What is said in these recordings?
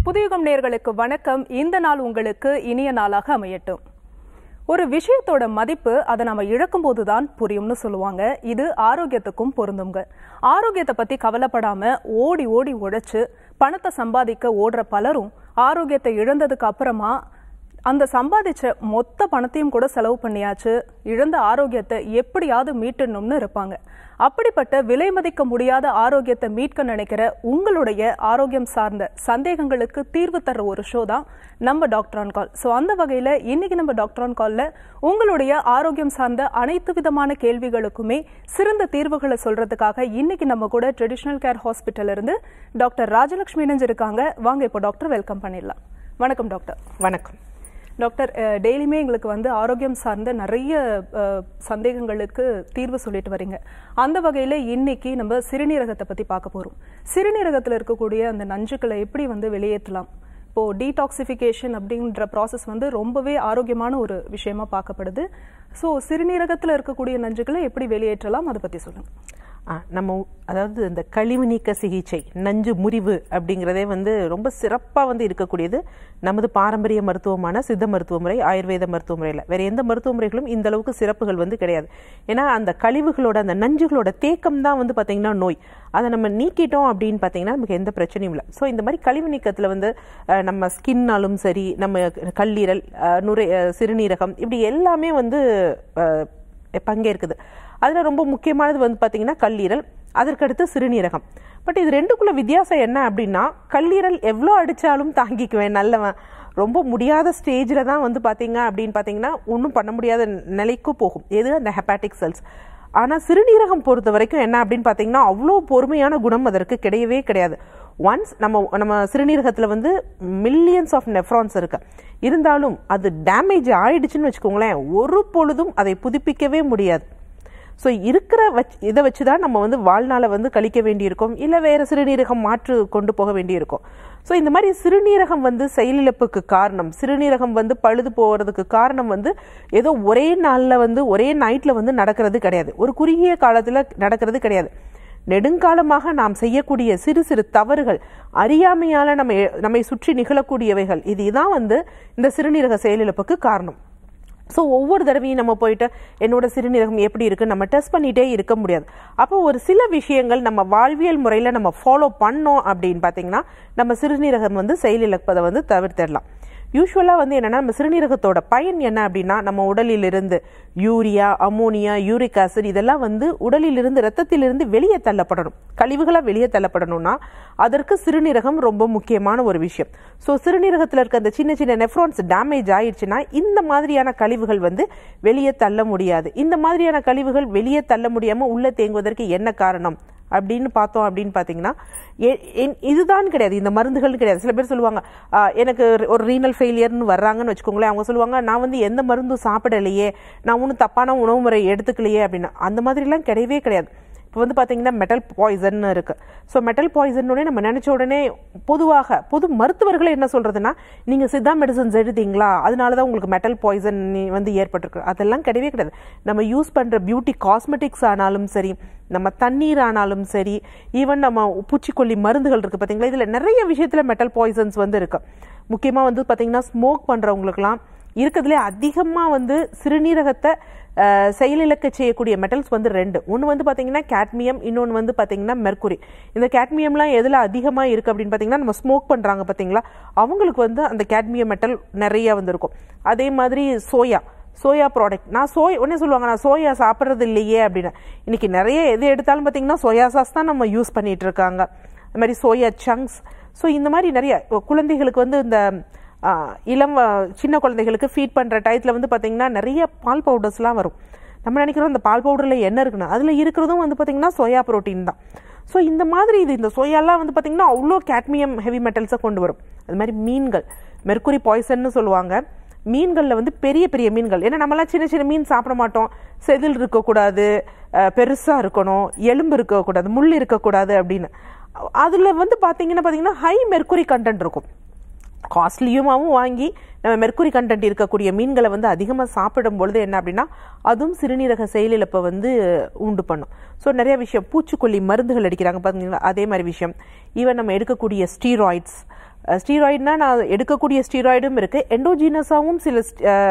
புதியுகம் நேர்களுக்கு வணக்கம் இந்த நாள் உங்களுக்கு இனிய நாளாக அமையட்டும் ஒரு விஷயத்தோட மதிப்பு அதை நம்ம இழக்கும் போதுதான் புரியும்னு சொல்லுவாங்க இது ஆரோக்கியத்துக்கும் பொருந்துங்க ஆரோக்கியத்தை பத்தி கவலைப்படாம ஓடி ஓடி உழைச்சு பணத்தை சம்பாதிக்க ஓடுற பலரும் ஆரோக்கியத்தை இழந்ததுக்கு அப்புறமா அந்த சம்பாதிச்ச மொத்த பணத்தையும் கூட செலவு பண்ணியாச்சு இழந்த ஆரோக்கியத்தை எப்படியாவது மீட்டணும்னு இருப்பாங்க அப்படிப்பட்ட விலை மதிக்க முடியாத ஆரோக்கியத்தை மீட்க நினைக்கிற உங்களுடைய ஆரோக்கியம் சார்ந்த சந்தேகங்களுக்கு தீர்வு தர ஒரு ஷோ தான் நம்ம டாக்டர் ஆன் கால் ஸோ அந்த வகையில் இன்னைக்கு நம்ம டாக்டர் ஆன் காலில் உங்களுடைய ஆரோக்கியம் சார்ந்த அனைத்து விதமான கேள்விகளுக்குமே சிறந்த தீர்வுகளை சொல்றதுக்காக இன்னைக்கு நம்ம கூட ட்ரெடிஷ்னல் கேர் ஹாஸ்பிட்டல் இருந்து டாக்டர் ராஜலட்சுமி இணைஞ்சிருக்காங்க வாங்க இப்போ டாக்டர் வெல்கம் பண்ணிடலாம் வணக்கம் டாக்டர் வணக்கம் டாக்டர் அஹ், டெய்லியுமே எங்களுக்கு வந்து ஆரோக்கியம் சார்ந்த நிறைய அஹ், சந்தேகங்களுக்கு தீர்வு சொல்லிட்டு வரீங்க அந்த வகையில் இன்னைக்கு நம்ம சிறுநீரகத்தை பற்றி பார்க்க போகிறோம் சிறுநீரகத்தில் இருக்கக்கூடிய அந்த நஞ்சுக்களை எப்படி வந்து வெளியேற்றலாம் இப்போ டீடாக்சிஃபிகேஷன் அப்படின்ற ப்ராசஸ் வந்து ரொம்பவே ஆரோக்கியமான ஒரு விஷயமா பார்க்கப்படுது ஸோ சிறுநீரகத்தில் இருக்கக்கூடிய நஞ்சுக்களை எப்படி வெளியேற்றலாம் அதை பற்றி சொல்லுங்க ஆ, நம்ம உ- அதாவது இந்த கழிவு நீக்க சிகிச்சை நஞ்சு முறிவு அப்படிங்கிறதே வந்து ரொம்ப சிறப்பாக வந்து இருக்கக்கூடியது நமது பாரம்பரிய மருத்துவமான சித்த மருத்துவ முறை ஆயுர்வேத மருத்துவ முறையில் வேற எந்த மருத்துவ முறைகளும் இந்த அளவுக்கு சிறப்புகள் வந்து கிடையாது ஏன்னா அந்த கழிவுகளோட அந்த நஞ்சுகளோட தேக்கம் தான் வந்து பார்த்தீங்கன்னா நோய் அதை நம்ம நீக்கிட்டோம் அப்படின்னு பார்த்தீங்கன்னா நமக்கு எந்த பிரச்சனையும் இல்லை ஸோ இந்த மாதிரி கழிவு நீக்கத்தில் வந்து அஹ், நம்ம ஸ்கின்னாலும் சரி நம்ம கல்லீரல் அஹ், நுரை அஹ், சிறுநீரகம் இப்படி எல்லாமே வந்து அஹ், பங்கேற்குது அதில் ரொம்ப முக்கியமானது வந்து பார்த்தீங்கன்னா கல்லீரல் அதற்கடுத்து சிறுநீரகம் பட் இது ரெண்டுக்குள்ள வித்தியாசம் என்ன அப்படின்னா கல்லீரல் எவ்வளோ அடித்தாலும் தாங்கிக்குவேன் நல்லவன் ரொம்ப முடியாத ஸ்டேஜில் தான் வந்து பார்த்தீங்க அப்படின்னு பார்த்தீங்கன்னா ஒன்றும் பண்ண முடியாத நிலைக்கு போகும் எது அந்த ஹெப்பாட்டிக் செல்ஸ் ஆனால் சிறுநீரகம் பொறுத்த வரைக்கும் என்ன அப்படின்னு பார்த்தீங்கன்னா அவ்வளோ பொறுமையான குணம் அதற்கு கிடையவே கிடையாது ஒன்ஸ் நம்ம நம்ம சிறுநீரகத்தில் வந்து மில்லியன்ஸ் ஆஃப் நெஃப்ரான்ஸ் இருக்கு இருந்தாலும் அது டேமேஜ் ஆயிடுச்சுன்னு வச்சுக்கோங்களேன் ஒரு பொழுதும் அதை புதுப்பிக்கவே முடியாது ஸோ இருக்கிற வச் இதை வச்சு தான் நம்ம வந்து வாழ்நாளை வந்து கழிக்க வேண்டியிருக்கும் இல்லை வேறு சிறுநீரகம் மாற்று கொண்டு போக வேண்டியிருக்கும் ஸோ இந்த மாதிரி சிறுநீரகம் வந்து செயலிழப்புக்கு காரணம் சிறுநீரகம் வந்து பழுது போகிறதுக்கு காரணம் வந்து ஏதோ ஒரே நாளில் வந்து ஒரே நைட்டில் வந்து நடக்கிறது கிடையாது ஒரு குறுகிய காலத்தில் நடக்கிறது கிடையாது நெடுங்காலமாக நாம் செய்யக்கூடிய சிறு சிறு தவறுகள் அறியாமையால நம்ம நம்மை சுற்றி நிகழக்கூடியவைகள் இதுதான் வந்து இந்த சிறுநீரக செயலிழப்புக்கு காரணம் ஸோ ஒவ்வொரு தடவையும் நம்ம போயிட்டு என்னோட சிறுநீரகம் எப்படி இருக்கு நம்ம டெஸ்ட் பண்ணிட்டே இருக்க முடியாது அப்போ ஒரு சில விஷயங்கள் நம்ம வாழ்வியல் முறையில் நம்ம ஃபாலோ பண்ணோம் அப்படின்னு பார்த்தீங்கன்னா நம்ம சிறுநீரகம் வந்து செயலிழப்பதை வந்து தவிர்த்திடலாம் யூஸ்வலாக வந்து என்னன்னா நம்ம சிறுநீரகத்தோட பயன் என்ன அப்படின்னா நம்ம உடலிலிருந்து யூரியா அமோனியா யூரிக் ஆசிட் இதெல்லாம் வந்து உடலிலிருந்து ரத்தத்திலிருந்து வெளியே தள்ளப்படணும் கழிவுகளாக வெளியே தள்ளப்படணும்னா அதற்கு சிறுநீரகம் ரொம்ப முக்கியமான ஒரு விஷயம் ஸோ சிறுநீரகத்தில் இருக்க அந்த சின்ன சின்ன நெஃப்ரான்ஸ் டேமேஜ் ஆயிடுச்சுன்னா இந்த மாதிரியான கழிவுகள் வந்து வெளியே தள்ள முடியாது இந்த மாதிரியான கழிவுகள் வெளியே தள்ள முடியாமல் உள்ள தேங்குவதற்கு என்ன காரணம் அப்படின்னு பார்த்தோம் அப்படின்னு பார்த்தீங்கன்னா எ- என்- இதுதான் கிடையாது இந்த மருந்துகள் கிடையாது சில பேர் சொல்லுவாங்க "ஆ, எனக்கு ஒரு ரீனல் ஃபெயிலியர்னு வர்றாங்கன்னு வச்சுக்கோங்களேன் அவங்க சொல்லுவாங்க நான் வந்து எந்த மருந்தும் சாப்பிடலையே நான் ஒன்றும் தப்பான உணவு முறை எடுத்துக்கலையே அப்படின்னு அந்த மாதிரிலாம் கிடையவே கிடையாது இப்போ வந்து பார்த்தீங்கன்னா மெட்டல் பாய்சன் இருக்கு ஸோ மெட்டல் பாய்சன் உடனே நம்ம நினைச்ச உடனே பொதுவாக பொது மருத்துவர்களே என்ன சொல்றதுன்னா நீங்க சித்தா மெடிசன்ஸ் எடுத்தீங்களா அதனால தான் உங்களுக்கு மெட்டல் பாய்சன் வந்து ஏற்பட்டிருக்கு அதெல்லாம் கிடையவே கிடையாது நம்ம யூஸ் பண்ற பியூட்டி காஸ்மெட்டிக்ஸ் ஆனாலும் சரி நம்ம தண்ணீர் ஆனாலும் சரி ஈவன் நம்ம பூச்சிக்கொல்லி மருந்துகள் இருக்கு பார்த்தீங்களா இதுல நிறைய விஷயத்துல மெட்டல் பாய்சன்ஸ் வந்து இருக்கு முக்கியமா வந்து பார்த்தீங்கன்னா ஸ்மோக் பண்றவங்களுக்குலாம் இருக்கிறதுலே அதிகமாக வந்து சிறுநீரகத்தை அஹ், செயலிழக்க செய்யக்கூடிய மெட்டல்ஸ் வந்து ரெண்டு ஒன்று வந்து பார்த்தீங்கன்னா கேட்மியம் இன்னொன்று வந்து பார்த்தீங்கன்னா மெர்க்குரி இந்த கேட்மியம்லாம் எதில் அதிகமாக இருக்குது அப்படின்னு பார்த்தீங்கன்னா நம்ம ஸ்மோக் பண்ணுறாங்க பார்த்தீங்களா அவங்களுக்கு வந்து அந்த கேட்மியம் மெட்டல் நிறைய வந்து இருக்கும் அதே மாதிரி சோயா சோயா ப்ராடக்ட் நான் சோய் உடனே சொல்லுவாங்க நான் சோயா சாப்பிட்றது இல்லையே அப்படின்னு இன்னைக்கு நிறைய எது எடுத்தாலும் பார்த்தீங்கன்னா சோயா சாஸ் தான் நம்ம யூஸ் பண்ணிட்டு இருக்காங்க அது மாதிரி சோயா சங்க்ஸ் ஸோ இந்த மாதிரி நிறைய குழந்தைகளுக்கு வந்து இந்த ஆ, இளம் ஆ, சின்ன குழந்தைகளுக்கு ஃபீட் பண்ணுற டயத்தில் வந்து பார்த்தீங்கன்னா நிறைய பால் பவுடர்ஸ்லாம் வரும் நம்ம நினைக்கிறோம் அந்த பால் பவுடரில் என்ன இருக்குன்னு அதில் இருக்கிறதும் வந்து பார்த்தீங்கன்னா சோயா புரோட்டீன் தான் ஸோ இந்த மாதிரி இது இந்த சோயாலாம் வந்து பார்த்தீங்கன்னா அவ்வளோ கேட்மியம் ஹெவி மெட்டல்ஸை கொண்டு வரும் அது மாதிரி மீன்கள் மெர்க்குரி பாய்சன்னு சொல்லுவாங்க மீன்களில் வந்து பெரிய பெரிய மீன்கள் ஏன்னா நம்மலாம் சின்ன சின்ன மீன் சாப்பிட மாட்டோம் செதில் இருக்கக்கூடாது அஹ், பெருசா இருக்கணும் எலும்பு இருக்கக்கூடாது முள் இருக்கக்கூடாது அப்படின்னு அதில் வந்து பார்த்தீங்கன்னா பார்த்தீங்கன்னா ஹை மெர்க்குரி கண்டென்ட் இருக்கும் காஸ்ட்லியுமாவும் வாங்கி நம்ம மெர்க்குரி கண்டென்ட் இருக்கக்கூடிய மீன்களை வந்து அதிகமாக சாப்பிடும் பொழுது என்ன அப்படின்னா அதுவும் சிறுநீரக செயலிழப்பை வந்து உண்டு பண்ணும் ஸோ நிறைய விஷயம் பூச்சிக்கொல்லி மருந்துகள் அடிக்கிறாங்க பார்த்தீங்களா அதே மாதிரி விஷயம் ஈவன் நம்ம எடுக்கக்கூடிய ஸ்டீராய்ட்ஸ் ஸ்டீராய்டுனா நான் எடுக்கக்கூடிய ஸ்டீராய்டும் இருக்கு எண்டோஜீனஸாவும் சில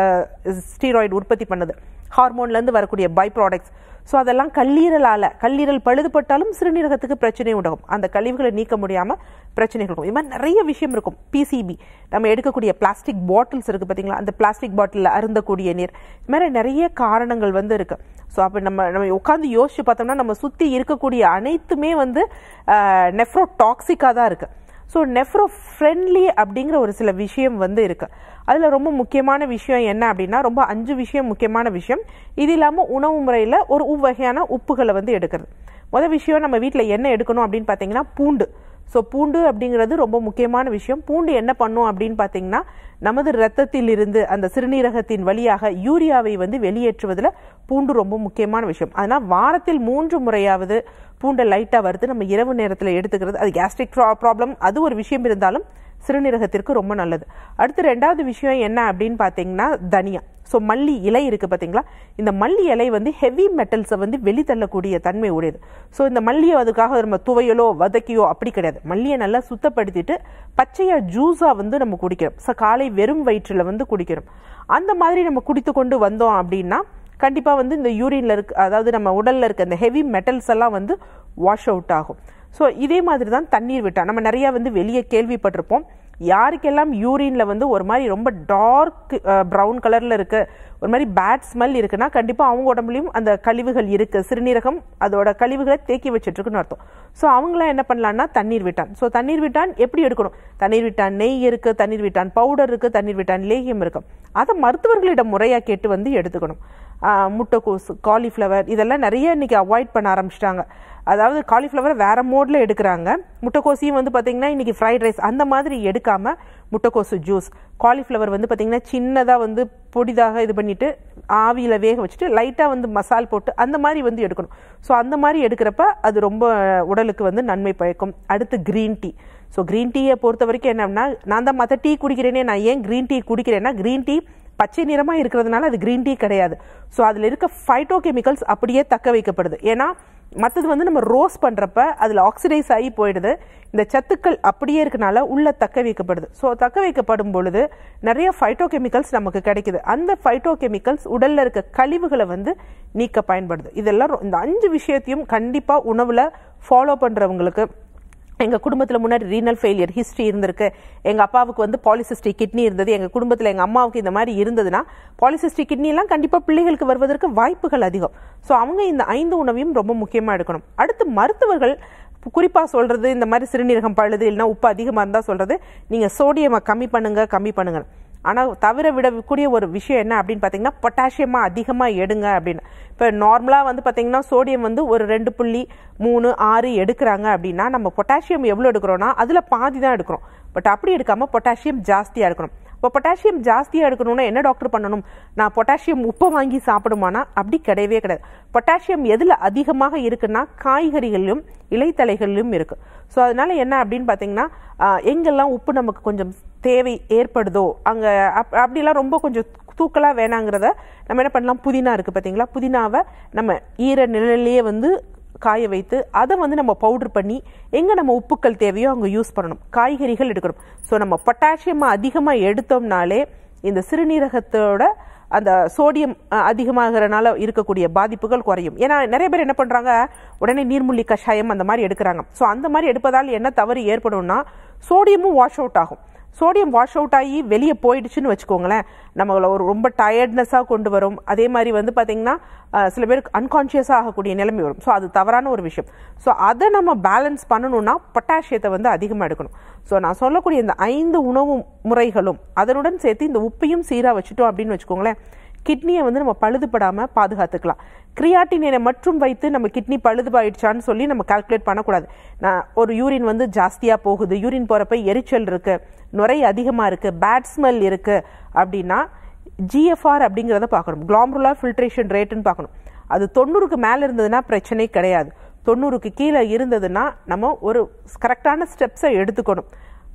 ஸ்டீராய்டு உற்பத்தி பண்ணுது ஹார்மோன்ல இருந்து வரக்கூடிய பை ப்ராடக்ட்ஸ் ஸோ அதெல்லாம் கல்லீரலால கல்லீரல் பழுதுபட்டாலும் சிறுநீரகத்துக்கு பிரச்சனை உண்டாகும் அந்த கழிவுகளை நீக்க முடியாம பிரச்சனைகள் இருக்கும் இது மாதிரி நிறைய விஷயம் இருக்கும் பிசிபி நம்ம எடுக்கக்கூடிய பிளாஸ்டிக் பாட்டில்ஸ் இருக்கு பாத்தீங்களா அந்த பிளாஸ்டிக் பாட்டிலில் அருந்தக்கூடிய நீர் இது மாதிரி நிறைய காரணங்கள் வந்து இருக்கு ஸோ அப்போ நம்ம நம்ம உட்காந்து யோசிச்சு பார்த்தோம்னா நம்ம சுற்றி இருக்கக்கூடிய அனைத்துமே வந்து நெஃப்ரோ டாக்ஸிக்காக தான் இருக்கு ஸோ நெஃப்ரோ ஃப்ரெண்ட்லி அப்படிங்கிற ஒரு சில விஷயம் வந்து இருக்கு அதில் ரொம்ப முக்கியமான விஷயம் என்ன அப்படின்னா ரொம்ப அஞ்சு விஷயம் முக்கியமான விஷயம் இது இல்லாமல் உணவு முறையில் ஒரு வகையான உப்புகளை வந்து எடுக்கிறது முதல் விஷயம் நம்ம வீட்டில் என்ன எடுக்கணும் அப்படின்னு பார்த்தீங்கன்னா பூண்டு ஸோ பூண்டு அப்படிங்கிறது ரொம்ப முக்கியமான விஷயம் பூண்டு என்ன பண்ணும் அப்படின்னு பார்த்தீங்கன்னா நமது ரத்தத்தில் இருந்து அந்த சிறுநீரகத்தின் வழியாக யூரியாவை வந்து வெளியேற்றுவதில் பூண்டு ரொம்ப முக்கியமான விஷயம் அதனால் வாரத்தில் மூன்று முறையாவது பூண்டை லைட்டாக வறுத்து நம்ம இரவு நேரத்தில் எடுத்துக்கிறது அது கேஸ்ட்ரிக் ப்ராப்ளம் அது ஒரு விஷயம் இருந்தாலும் சிறுநீரகத்திற்கு ரொம்ப நல்லது அடுத்து ரெண்டாவது விஷயம் என்ன அப்படின்னு பார்த்தீங்கன்னா தனியா ஸோ மல்லி இலை இருக்கு பார்த்தீங்களா இந்த மல்லி இலை வந்து ஹெவி மெட்டல்ஸை வந்து வெளித்தள்ளக்கூடிய தன்மை உடையது ஸோ இந்த மல்லியை அதுக்காக நம்ம துவையலோ வதக்கியோ அப்படி கிடையாது மல்லியை நல்லா சுத்தப்படுத்திட்டு பச்சையா ஜூஸா வந்து நம்ம குடிக்கிறோம் ஸோ காலை வெறும் வயிற்றில் வந்து குடிக்கிறோம் அந்த மாதிரி நம்ம குடித்து கொண்டு வந்தோம் அப்படின்னா கண்டிப்பா வந்து இந்த யூரின்ல இருக்கு அதாவது நம்ம உடல்ல இருக்க இந்த ஹெவி மெட்டல்ஸ் எல்லாம் வந்து வாஷ் அவுட் ஆகும் ஸோ இதே மாதிரி தான் தண்ணீர் விட்டா நம்ம நிறைய வந்து வெளியே கேள்விப்பட்டிருப்போம் யாருக்கெல்லாம் யூரின்ல வந்து ஒரு மாதிரி ரொம்ப டார்க் ப்ரௌன் கலர்ல இருக்கு ஒரு மாதிரி பேட் ஸ்மெல் இருக்குன்னா கண்டிப்பா அவங்க உடம்புலயும் அந்த கழிவுகள் இருக்கு சிறுநீரகம் அதோட கழிவுகளை தேக்கி வச்சிட்டு இருக்குன்னு அர்த்தம் ஸோ அவங்களாம் என்ன பண்ணலாம்னா தண்ணீர் விட்டான் ஸோ தண்ணீர் விட்டான் எப்படி எடுக்கணும் தண்ணீர் விட்டான் நெய் இருக்கு தண்ணீர் விட்டான் பவுடர் இருக்கு தண்ணீர் விட்டான் லேகியம் இருக்கு அதை மருத்துவர்களிடம் முறையா கேட்டு வந்து எடுத்துக்கணும் ஆஹ் முட்டைக்கோஸ் காலிஃப்ளவர் இதெல்லாம் நிறைய இன்னைக்கு அவாய்ட் பண்ண ஆரம்பிச்சிட்டாங்க அதாவது காலிஃப்ளவர் வேற மோட்ல எடுக்கிறாங்க முட்டைக்கோசையும் வந்து பாத்தீங்கன்னா இன்னைக்கு ஃப்ரைட் ரைஸ் அந்த மாதிரி எடுக்காம முட்டைக்கோசு ஜூஸ் காலிஃப்ளவர் வந்து பாத்தீங்கன்னா சின்னதா வந்து பொடிதாக இது பண்ணிட்டு ஆவியில வேக வச்சுட்டு லைட்டா வந்து மசால் போட்டு அந்த மாதிரி வந்து எடுக்கணும் ஸோ அந்த மாதிரி எடுக்கிறப்ப அது ரொம்ப உடலுக்கு வந்து நன்மை பயக்கும் அடுத்து கிரீன் டீ ஸோ கிரீன் டீயை பொறுத்த வரைக்கும் என்னன்னா நான் தான் மற்ற டீ குடிக்கிறேனே நான் ஏன் கிரீன் டீ குடிக்கிறேன்னா கிரீன் டீ பச்சை நிறமா இருக்கிறதுனால அது கிரீன் டீ கிடையாது ஸோ அதுல இருக்க ஃபைட்டோ கெமிக்கல்ஸ் அப்படியே தக்க வைக்கப்படுது ஏன்னா மற்றது வந்து நம்ம ரோஸ் பண்றப்ப அதுல ஆக்சிடைஸ் ஆகி போயிடுது இந்த சத்துக்கள் அப்படியே இருக்கனால உள்ள தக்க வைக்கப்படுது ஸோ தக்க வைக்கப்படும் பொழுது நிறைய ஃபைட்டோ கெமிக்கல்ஸ் நமக்கு கிடைக்குது அந்த ஃபைட்டோ கெமிக்கல்ஸ் உடல்ல இருக்க கழிவுகளை வந்து நீக்க பயன்படுது இதெல்லாம் ரொ- இந்த அஞ்சு விஷயத்தையும் கண்டிப்பா உணவுல ஃபாலோ பண்றவங்களுக்கு எங்க குடும்பத்துல முன்னாடி ரீனல் ஃபெயிலியர் ஹிஸ்டரி இருந்திருக்கு எங்க அப்பாவுக்கு வந்து பாலிசிஸ்டிக் கிட்னி இருந்தது எங்க குடும்பத்துல எங்க அம்மாவுக்கு இந்த மாதிரி இருந்ததுன்னா பாலிசிஸ்டிக் கிட்னி எல்லாம் கண்டிப்பா பிள்ளைகளுக்கு வருவதற்கு வாய்ப்புகள் அதிகம் ஸோ அவங்க இந்த ஐந்து உணவையும் ரொம்ப முக்கியமா எடுக்கணும் அடுத்து மருத்துவர்கள் குறிப்பா சொல்றது இந்த மாதிரி சிறுநீரகம் பழுது இல்லைன்னா உப்பு அதிகமா இருந்தா சொல்றது நீங்க சோடியமை கம்மி பண்ணுங்க கம்மி பண்ணுங்க ஆனா தவிர விடக்கூடிய ஒரு விஷயம் என்ன அப்படின்னு பாத்தீங்கன்னா பொட்டாசியமா அதிகமா எடுங்க அப்படின்னு இப்ப நார்மலா வந்து பாத்தீங்கன்னா சோடியம் வந்து ஒரு ரெண்டு புள்ளி மூணு ஆறு எடுக்கிறாங்க அப்படின்னா நம்ம பொட்டாசியம் எவ்வளவு எடுக்கிறோம்னா அதுல பாதி தான் எடுக்கிறோம் பட் அப்படி எடுக்காம பொட்டாசியம் ஜாஸ்தியா எடுக்கணும் இப்போ பொட்டாசியம் ஜாஸ்தியா எடுக்கணும்னா என்ன டாக்டர் பண்ணணும் நான் பொட்டாசியம் உப்பை வாங்கி சாப்பிடுமானா அப்படி கிடையவே கிடையாது பொட்டாசியம் எதுல அதிகமாக இருக்குன்னா காய்கறிகளிலும் இலைத்தலைகளிலும் இருக்கு ஸோ அதனால என்ன அப்படின்னு பார்த்தீங்கன்னா ஆஹ், எங்கெல்லாம் உப்பு நமக்கு கொஞ்சம் தேவை ஏற்படுதோ அங்க அப்- அப்படிலாம் ரொம்ப கொஞ்சம் தூக்கலா வேணாங்கிறத நம்ம என்ன பண்ணலாம் புதினா இருக்கு பாத்தீங்களா புதினாவை நம்ம ஈர நிழல்லையே வந்து காய வைத்து அதை வந்து நம்ம பவுடர் பண்ணி எங்க நம்ம உப்புக்கள் தேவையோ அங்க யூஸ் பண்ணணும் காய்கறிகள் எடுக்கணும் ஸோ நம்ம பொட்டாசியம் அதிகமா எடுத்தோம்னாலே இந்த சிறுநீரகத்தோட அந்த சோடியம் அஹ், அதிகமாகறனால இருக்கக்கூடிய பாதிப்புகள் குறையும் ஏன்னா நிறைய பேர் என்ன பண்றாங்க உடனே நீர்மூழ்கி கஷாயம் அந்த மாதிரி எடுக்கிறாங்க ஸோ அந்த மாதிரி எடுப்பதால் என்ன தவறு ஏற்படும்னா சோடியமும் வாஷ் அவுட் ஆகும் சோடியம் வாஷ் அவுட் ஆகி வெளியே போயிடுச்சுன்னு வச்சுக்கோங்களேன் நம்மள ஒரு ரொம்ப டயர்ட்னஸாக கொண்டு வரும் அதே மாதிரி வந்து பார்த்தீங்கன்னா அஹ், சில பேருக்கு அன்கான்ஷியஸாக ஆகக்கூடிய நிலைமை வரும் ஸோ அது தவறான ஒரு விஷயம் ஸோ அதை நம்ம பேலன்ஸ் பண்ணணும்னா பொட்டாசியத்தை வந்து அதிகமாக எடுக்கணும் ஸோ நான் சொல்லக்கூடிய இந்த ஐந்து உணவு முறைகளும் அதனுடன் சேர்த்து இந்த உப்பையும் சீராக வச்சுட்டோம் அப்படின்னு வச்சுக்கோங்களேன் கிட்னியை வந்து நம்ம பழுதுபடாம பாதுகாத்துக்கலாம் கிரியாட்டினை மட்டும் வைத்து நம்ம கிட்னி பழுதுபாயிடுச்சான்னு சொல்லி நம்ம கால்குலேட் பண்ணக்கூடாது நான் ஒரு யூரின் வந்து ஜாஸ்தியா போகுது யூரின் போறப்ப எரிச்சல் இருக்கு நுரை அதிகமா இருக்கு பேட் ஸ்மெல் இருக்கு அப்படின்னா ஜிஎஃப்ஆர் அப்படிங்கிறத பார்க்கணும் குளாம்ருலார் ஃபில்ட்ரேஷன் ரேட்டுன்னு பார்க்கணும் அது தொண்ணூறுக்கு மேல இருந்ததுன்னா பிரச்சனை கிடையாது தொண்ணூறுக்கு கீழே இருந்ததுன்னா நம்ம ஒரு கரெக்டான ஸ்டெப்ஸை எடுத்துக்கணும்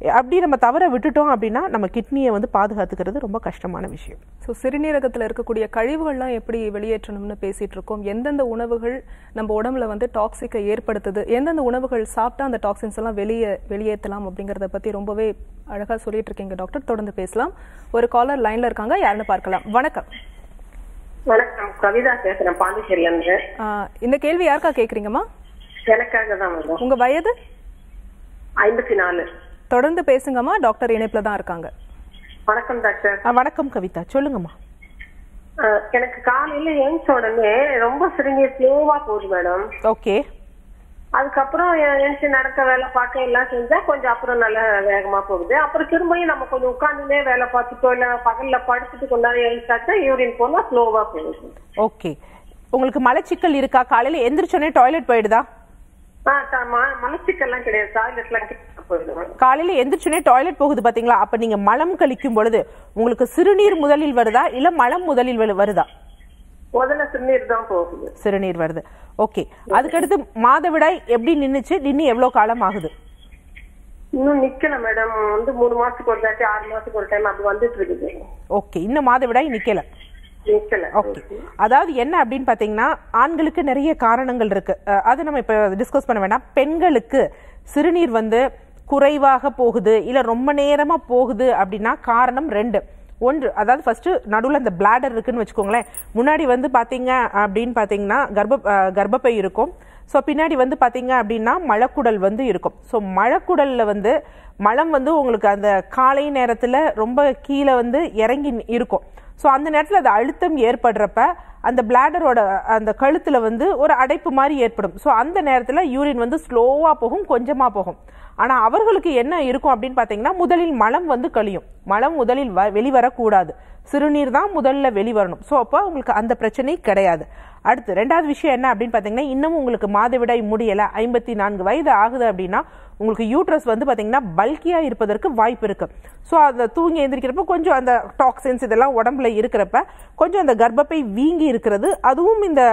அப்படி நம்ம தவற விட்டுட்டோம் அப்படின்னா நம்ம கிட்னியை வந்து பாதுகாத்துக்கிறது ரொம்ப கஷ்டமான விஷயம் ஸோ சிறுநீரகத்தில் இருக்கக்கூடிய கழிவுகள்லாம் எப்படி வெளியேற்றணும்னு பேசிட்டு இருக்கோம் எந்தெந்த உணவுகள் நம்ம உடம்புல வந்து டாக்ஸிக்கை ஏற்படுத்துது எந்தெந்த உணவுகள் சாப்பிட்டா அந்த டாக்ஸின்ஸ் எல்லாம் வெளியே வெளியேற்றலாம் அப்படிங்கறத பத்தி ரொம்பவே அழகா சொல்லிட்டு இருக்கீங்க டாக்டர் தொடர்ந்து பேசலாம் ஒரு காலர் லைன்ல இருக்காங்க யாருன்னு பார்க்கலாம் வணக்கம் வணக்கம் கவிதா பேசுறேன் பாண்டிச்சேரியில இருந்து ஆஹ் இந்த கேள்வி யாருக்கா கேக்குறீங்கம்மா எனக்காக தான் மேடம் உங்க வயது ஐம்பத்தி நாலு தொடர்ந்து பேசுங்கம்மா டாக்டர் இணைப்புல தான் இருக்காங்க வணக்கம் டாக்டர் ஆ, வணக்கம் கவிதா சொல்லுங்கம்மா அஹ், எனக்கு காலையில எழுந்த உடனே ரொம்ப சிறுநீர் ஸ்லோவா போகுது மேடம் ஓகே அதுக்கப்புறம் எ- எழுந்து நடக்க வேலை பார்க்க எல்லாம் செஞ்சா கொஞ்சம் அப்புறம் நல்லா வேகமா போகுது அப்புறம் திரும்பியும் நம்ம கொஞ்சம் உட்காந்துனே வேலை பார்த்துட்டோ இல்ல பகல்ல படுத்துட்டு கொண்டாந்து எழுந்தாச்சா யூரின் போனா ஸ்லோவா போகுது ஓகே உங்களுக்கு மலச்சிக்கல் இருக்கா காலையில எந்திரிச்சோடனே டாய்லெட் போயிடுதா ஆஹ் த- ம- மலச்சிக்கல்லாம் கிடையாது டாய்லெட்லாம் போயிடுவேன் காலையில எந்திரிச்சோடனே டாய்லெட் போகுது பாத்தீங்களா அப்ப நீங்க மலம் கழிக்கும் பொழுது உங்களுக்கு சிறுநீர் முதலில் வருதா இல்ல மலம் முதலில் வரு- வருதா முதல்ல சிறுநீர் தான் போகுது சிறுநீர் வருது ஓகே அதுக்கடுத்து மாதவிடாய் எப்படி நின்னுச்சு நின்னு எவ்வளவு காலம் ஆகுது இன்னும் நிக்கல மேடம் வந்து மூணு மாசத்துக்கு ஒரு தாட்டி ஆறு மாசத்துக்கு ஒரு டைம் அது வந்துட்டு இருக்குது ஓகே இன்னும் மாதவிடாய் நிக்கல நிக்கல ஓகே அதாவது என்ன அப்படின்னு பாத்தீங்கன்னா ஆண்களுக்கு நிறைய காரணங்கள் இருக்கு அஹ் அது நம்ம இப்ப டிஸ்கஸ் பண்ண வேண்டாம் பெண்களுக்கு சிறுநீர் வந்து குறைவாக போகுது இல்ல ரொம்ப நேரமா போகுது அப்படின்னா காரணம் ரெண்டு ஒன்று அதாவது ஃபர்ஸ்ட் நடுவுல இந்த பிளாடர் இருக்குன்னு வச்சுக்கோங்களேன் முன்னாடி வந்து பாத்தீங்க அப்படின்னு பாத்தீங்கன்னா கர்ப்ப அஹ் கர்ப்பப்பை இருக்கும் ஸோ பின்னாடி வந்து பாத்தீங்க அப்படின்னா மழக்குடல் வந்து இருக்கும் ஸோ மழக்குடல்ல வந்து மலம் வந்து உங்களுக்கு அந்த காலை நேரத்துல ரொம்ப கீழே வந்து இறங்கி இருக்கும் ஸோ அந்த நேரத்தில் அது அழுத்தம் ஏற்படுறப்ப அந்த பிளாடரோட அந்த கழுத்துல வந்து ஒரு அடைப்பு மாதிரி ஏற்படும் ஸோ அந்த நேரத்தில் யூரின் வந்து ஸ்லோவாக போகும் கொஞ்சமாக போகும் ஆனால் அவர்களுக்கு என்ன இருக்கும் அப்படின்னு பார்த்தீங்கன்னா முதலில் மலம் வந்து கழியும் மலம் முதலில் வ வெளிவரக்கூடாது சிறுநீர் தான் முதல்ல வெளிவரணும் ஸோ அப்போ உங்களுக்கு அந்த பிரச்சனை கிடையாது அடுத்து ரெண்டாவது விஷயம் என்ன அப்படின்னு பார்த்தீங்கன்னா இன்னமும் உங்களுக்கு மாதவிடாய் முடியலை ஐம்பத்தி நான்கு வயது ஆகுது அப்படின்னா உங்களுக்கு யூட்ரஸ் வந்து பார்த்தீங்கன்னா பல்கியாக இருப்பதற்கு வாய்ப்பு இருக்கு ஸோ அதை தூங்கி எந்திரிக்கிறப்ப கொஞ்சம் அந்த டாக்ஸின்ஸ் இதெல்லாம் உடம்புல இருக்கிறப்ப கொஞ்சம் அந்த கர்ப்பப்பை வீங்கி இருக்கிறது அதுவும் இந்த